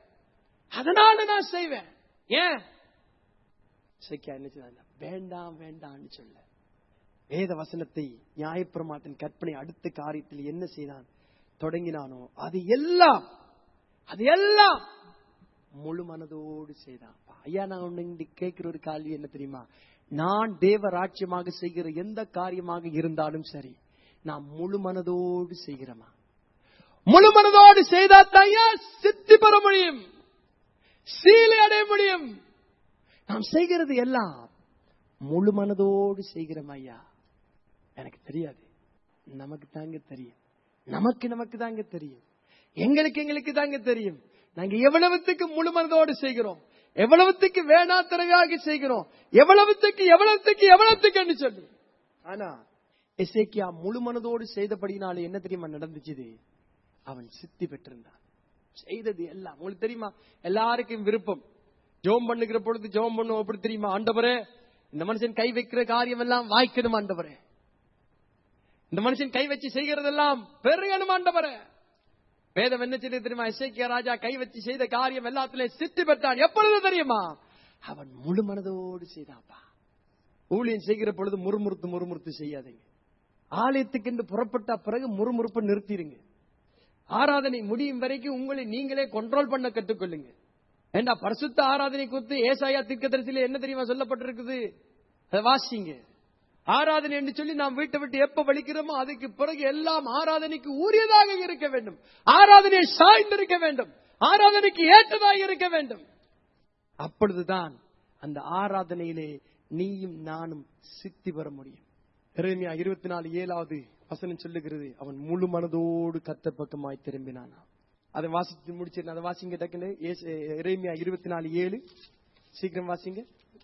அதனால நான் செய்வேன் ஏன் சைக்கியா என்ன செய்தாங்க? வேண்டாம் வேண்டாம்னு சொல்ல வேத வசனத்தை நியாயப்பிரமாத்தின் கற்பனை அடுத்த காரியத்தில் என்ன செய்தான் தொடங்கினானோ அது எல்லாம் அது எல்லாம் முழு மனதோடு செய்தான் ஐயா நான் ஒண்ணு இங்க கேட்கிற ஒரு கேள்வி என்ன தெரியுமா நான் தேவ ராட்சியமாக செய்கிற எந்த காரியமாக இருந்தாலும் சரி நான் முழு மனதோடு செய்கிறேமா முழு மனதோடு செய்தா ஐயா சித்தி பெற முடியும் சீலை அடைய முடியும் நாம் செய்கிறது எல்லாம் முழு மனதோடு செய்கிறோம் ஐயா எனக்கு தெரியாது நமக்கு தாங்க தெரியும் நமக்கு நமக்கு தாங்க தெரியும் எங்களுக்கு எங்களுக்கு தாங்க தெரியும் நாங்க எவ்வளவுத்துக்கு முழு மனதோடு செய்கிறோம் எவ்வளவுத்துக்கு வேணாத்தனமாக செய்கிறோம் எவ்வளவுத்துக்கு எவ்வளவுத்துக்கு எவ்வளவுத்துக்கு சொல்லி ஆனா எசேக்கியா முழு மனதோடு செய்தபடினால என்ன தெரியுமா நடந்துச்சு அவன் சித்தி பெற்றிருந்தான் செய்தது எல்லாம் உங்களுக்கு தெரியுமா எல்லாருக்கும் விருப்பம் ஜோம் பண்ணுகிற பொழுது ஜோம் பண்ணுவோம் எப்படி தெரியுமா ஆண்டவரே இந்த மனுஷன் கை வைக்கிற காரியம் எல்லாம் வாய்க்கணும் ஆண்டவரே இந்த மனுஷன் கை வச்சு செய்கிறதெல்லாம் பெருகணும் ஆண்டவரே வேதம் என்ன செய்து தெரியுமா இசைக்கிய ராஜா கை வச்சு செய்த காரியம் எல்லாத்திலையும் சித்தி பெற்றான் எப்பொழுது தெரியுமா அவன் முழு மனதோடு செய்தாப்பா ஊழியம் செய்கிற பொழுது முறுமுறுத்து முறுமுறுத்து செய்யாதீங்க ஆலயத்துக்கு என்று புறப்பட்ட பிறகு முறுமுறுப்பை நிறுத்திடுங்க ஆராதனை முடியும் வரைக்கும் உங்களை நீங்களே கண்ட்ரோல் பண்ண கற்றுக்கொள்ளுங்க ஏண்டா பரிசுத்த ஆராதனை குறித்து ஏசாயா தீர்க்கதரிசியில என்ன தெரியுமா சொல்லப்பட்டிருக்குது அதை வாசிங்க ஆராதனை என்று சொல்லி நாம் வீட்டை விட்டு எப்ப வலிக்கிறோமோ அதுக்கு பிறகு எல்லாம் ஆராதனைக்கு உரியதாக இருக்க வேண்டும் ஆராதனையை சாய்ந்திருக்க வேண்டும் ஆராதனைக்கு ஏற்றதாக இருக்க வேண்டும் அப்பொழுதுதான் அந்த ஆராதனையிலே நீயும் நானும் சித்தி பெற முடியும் எரேமியா இருபத்தி நாலு ஏழாவது வசனம் சொல்லுகிறது அவன் முழு மனதோடு கத்தர் பக்கமாய் திரும்பினானா அதை வாசித்து முடிச்சிருந்தேன் அதை வாசிங்க டக்குன்னு எரேமியா இருபத்தி நாலு ஏழு சீக்கிரம் வாசிங்க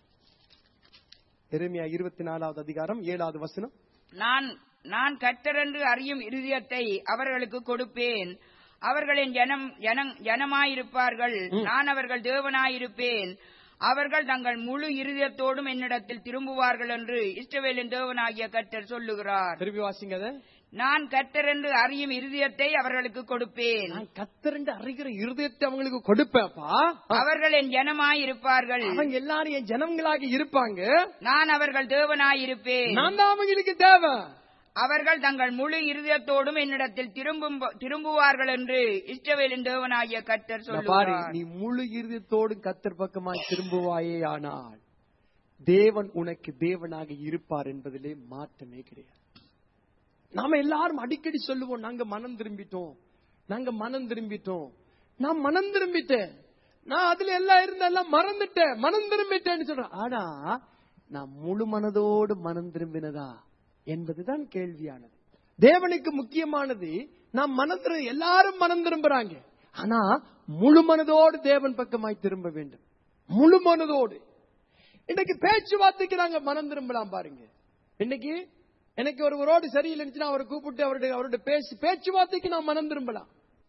எரேமியா இருபத்தி நாலாவது அதிகாரம் ஏழாவது வசனம் நான் நான் கர்த்தரென்று அறியும் இருதயத்தை அவர்களுக்கு கொடுப்பேன் அவர்களின் ஜனம் ஜனம் ஜனமாயிருப்பார்கள் நான் அவர்கள் தேவனாயிருப்பேன் அவர்கள் தங்கள் முழு இருதயத்தோடும் என்னிடத்தில் திரும்புவார்கள் என்று இஸ்ரவேலின் தேவனாகிய கர்த்தர் சொல்லுகிறார் திருப்பி வாசிங்க அதை நான் கர்த்தர் என்று அறியும் இருதயத்தை அவர்களுக்கு கொடுப்பேன் நான் கத்தரண்டு அறிகிற இருதயத்தை அவங்களுக்கு கொடுப்பேப்பா அவர்கள் என் ஜனமாயிருப்பார்கள் அவங்க எல்லாரும் என் ஜனங்களாக இருப்பாங்க நான் அவர்கள் தேவனாயிருப்பேன் நான் தான் அவங்களுக்கு தேவை அவர்கள் தங்கள் முழு இருதயத்தோடும் என்னிடத்தில் திரும்பும் திரும்புவார்கள் என்று இஸ்ரவேலின் தேவனாகிய கர்த்தர் நான் பாரு சொல்லுகிறார் நீ முழு இருதயத்தோடு கத்தர் பக்கமாய் திரும்புவாயே ஆனால் தேவன் உனக்கு தேவனாக இருப்பார் என்பதிலே மாற்றமே கிடையாது நாம எல்லாரும் அடிக்கடி சொல்லுவோம் நாங்க மனம் திரும்பிட்டோம் நாங்க மனம் திரும்பிட்டோம் நான் மனம் திரும்பிட்டேன் நான் அதுல எல்லாம் இருந்த எல்லாம் மறந்துட்டேன் மனம் திரும்பிட்டேன்னு சொல்றேன் ஆனா நான் முழு மனதோடு மனம் திரும்பினதா என்பதுதான் கேள்வியானது தேவனுக்கு முக்கியமானது நாம் மனம் திரு எல்லாரும் மனம் திரும்புறாங்க ஆனா முழு மனதோடு தேவன் பக்கமாய் திரும்ப வேண்டும் முழு மனதோடு இன்னைக்கு பேச்சுவார்த்தைக்கு நாங்க மனம் திரும்பலாம் பாருங்க இன்னைக்கு எனக்கு ஒரு ரோடு சரியில்லைன்னு அவரை கூப்பிட்டு அவருடைய அவருடைய பேசி பேச்சுவார்த்தைக்கு நான் மனம் திரும்பலாம்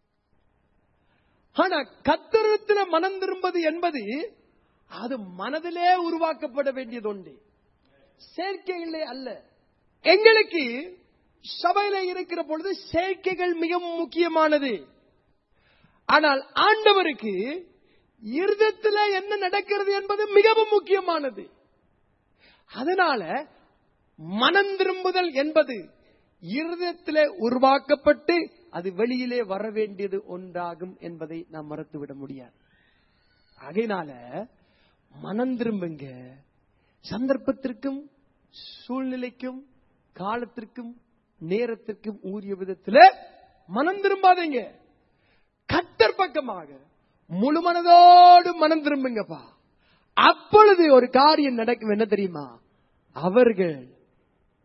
ஆனா கத்திரத்துல மனம் திரும்பது என்பது அது மனதிலே உருவாக்கப்பட வேண்டியது ஒன்று செயற்கைகளே அல்ல எங்களுக்கு சபையில இருக்கிற பொழுது செயற்கைகள் மிகவும் முக்கியமானது ஆனால் ஆண்டவருக்கு இருதயத்தில் என்ன நடக்கிறது என்பது மிகவும் முக்கியமானது அதனால மனம் திரும்புதல் என்பது இருதயத்திலே உருவாக்கப்பட்டு அது வெளியிலே வர வேண்டியது ஒன்றாகும் என்பதை நாம் மறந்துவிட முடியாது அதனால மனம் திரும்புங்க சந்தர்ப்பத்திற்கும் சூழ்நிலைக்கும் காலத்திற்கும் நேரத்திற்கும் ஊறிய விதத்துல மனம் திரும்பாதீங்க கத்தர் பக்கமாக முழு மனதோடு மனம் திரும்புங்கப்பா அப்பொழுது ஒரு காரியம் நடக்கும் என்ன தெரியுமா அவர்கள்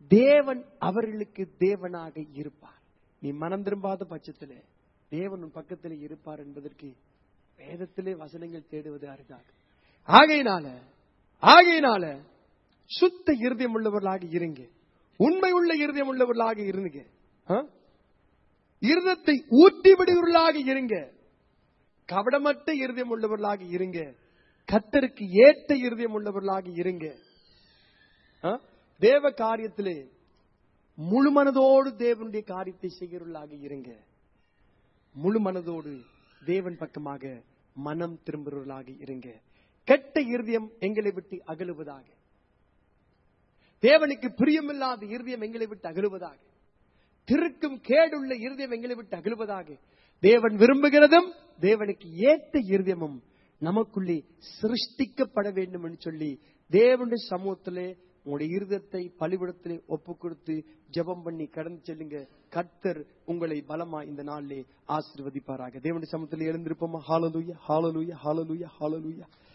தேவன் அவர்களுக்கு தேவனாக இருப்பார் நீ மனம் திரும்பாத பட்சத்திலே தேவன் உன் பக்கத்திலே இருப்பார் என்பதற்கு வேதத்திலே வசனங்கள் தேடுவது அரிதாக ஆகையினால ஆகையினால சுத்த இருதயம் உள்ளவர்களாக இருங்க உண்மை உள்ள இருதயம் உள்ளவர்களாக இருங்க ஆ? இருதத்தை ஊற்றி விடுவர்களாக இருங்க கவடமற்ற இருதயம் உள்ளவர்களாக இருங்க கத்தருக்கு ஏற்ற இருதயம் உள்ளவர்களாக இருங்க ஆ? தேவ காரியத்திலே முழு மனதோடு தேவனுடைய காரியத்தை செய்கிறவர்களாக இருங்க முழு மனதோடு தேவன் பக்கமாக மனம் திரும்புகிறவர்களாக இருங்க கெட்ட இருதயம் எங்களை விட்டு அகலுவதாக தேவனுக்கு பிரியமில்லாத இருதயம் எங்களை விட்டு அகலுவதாக திருக்கும் கேடுள்ள இருதயம் எங்களை விட்டு அகலுவதாக தேவன் விரும்புகிறதும் தேவனுக்கு ஏற்ற இருதயமும் நமக்குள்ளே சிருஷ்டிக்கப்பட வேண்டும் என்று சொல்லி தேவனுடைய சமூகத்திலே உங்களுடைய இருதயத்தை பலிபிடத்திலே ஒப்பு கொடுத்து ஜெபம் பண்ணி கடந்து செல்லுங்க கர்த்தர் உங்களை பலமா இந்த நாளிலே ஆசீர்வதிப்பாராக தேவனுடைய சமூகத்திலே எழுந்திருப்போமா ஹாலலூயா ஹாலலூயா ஹாலலூயா ஹாலலூயா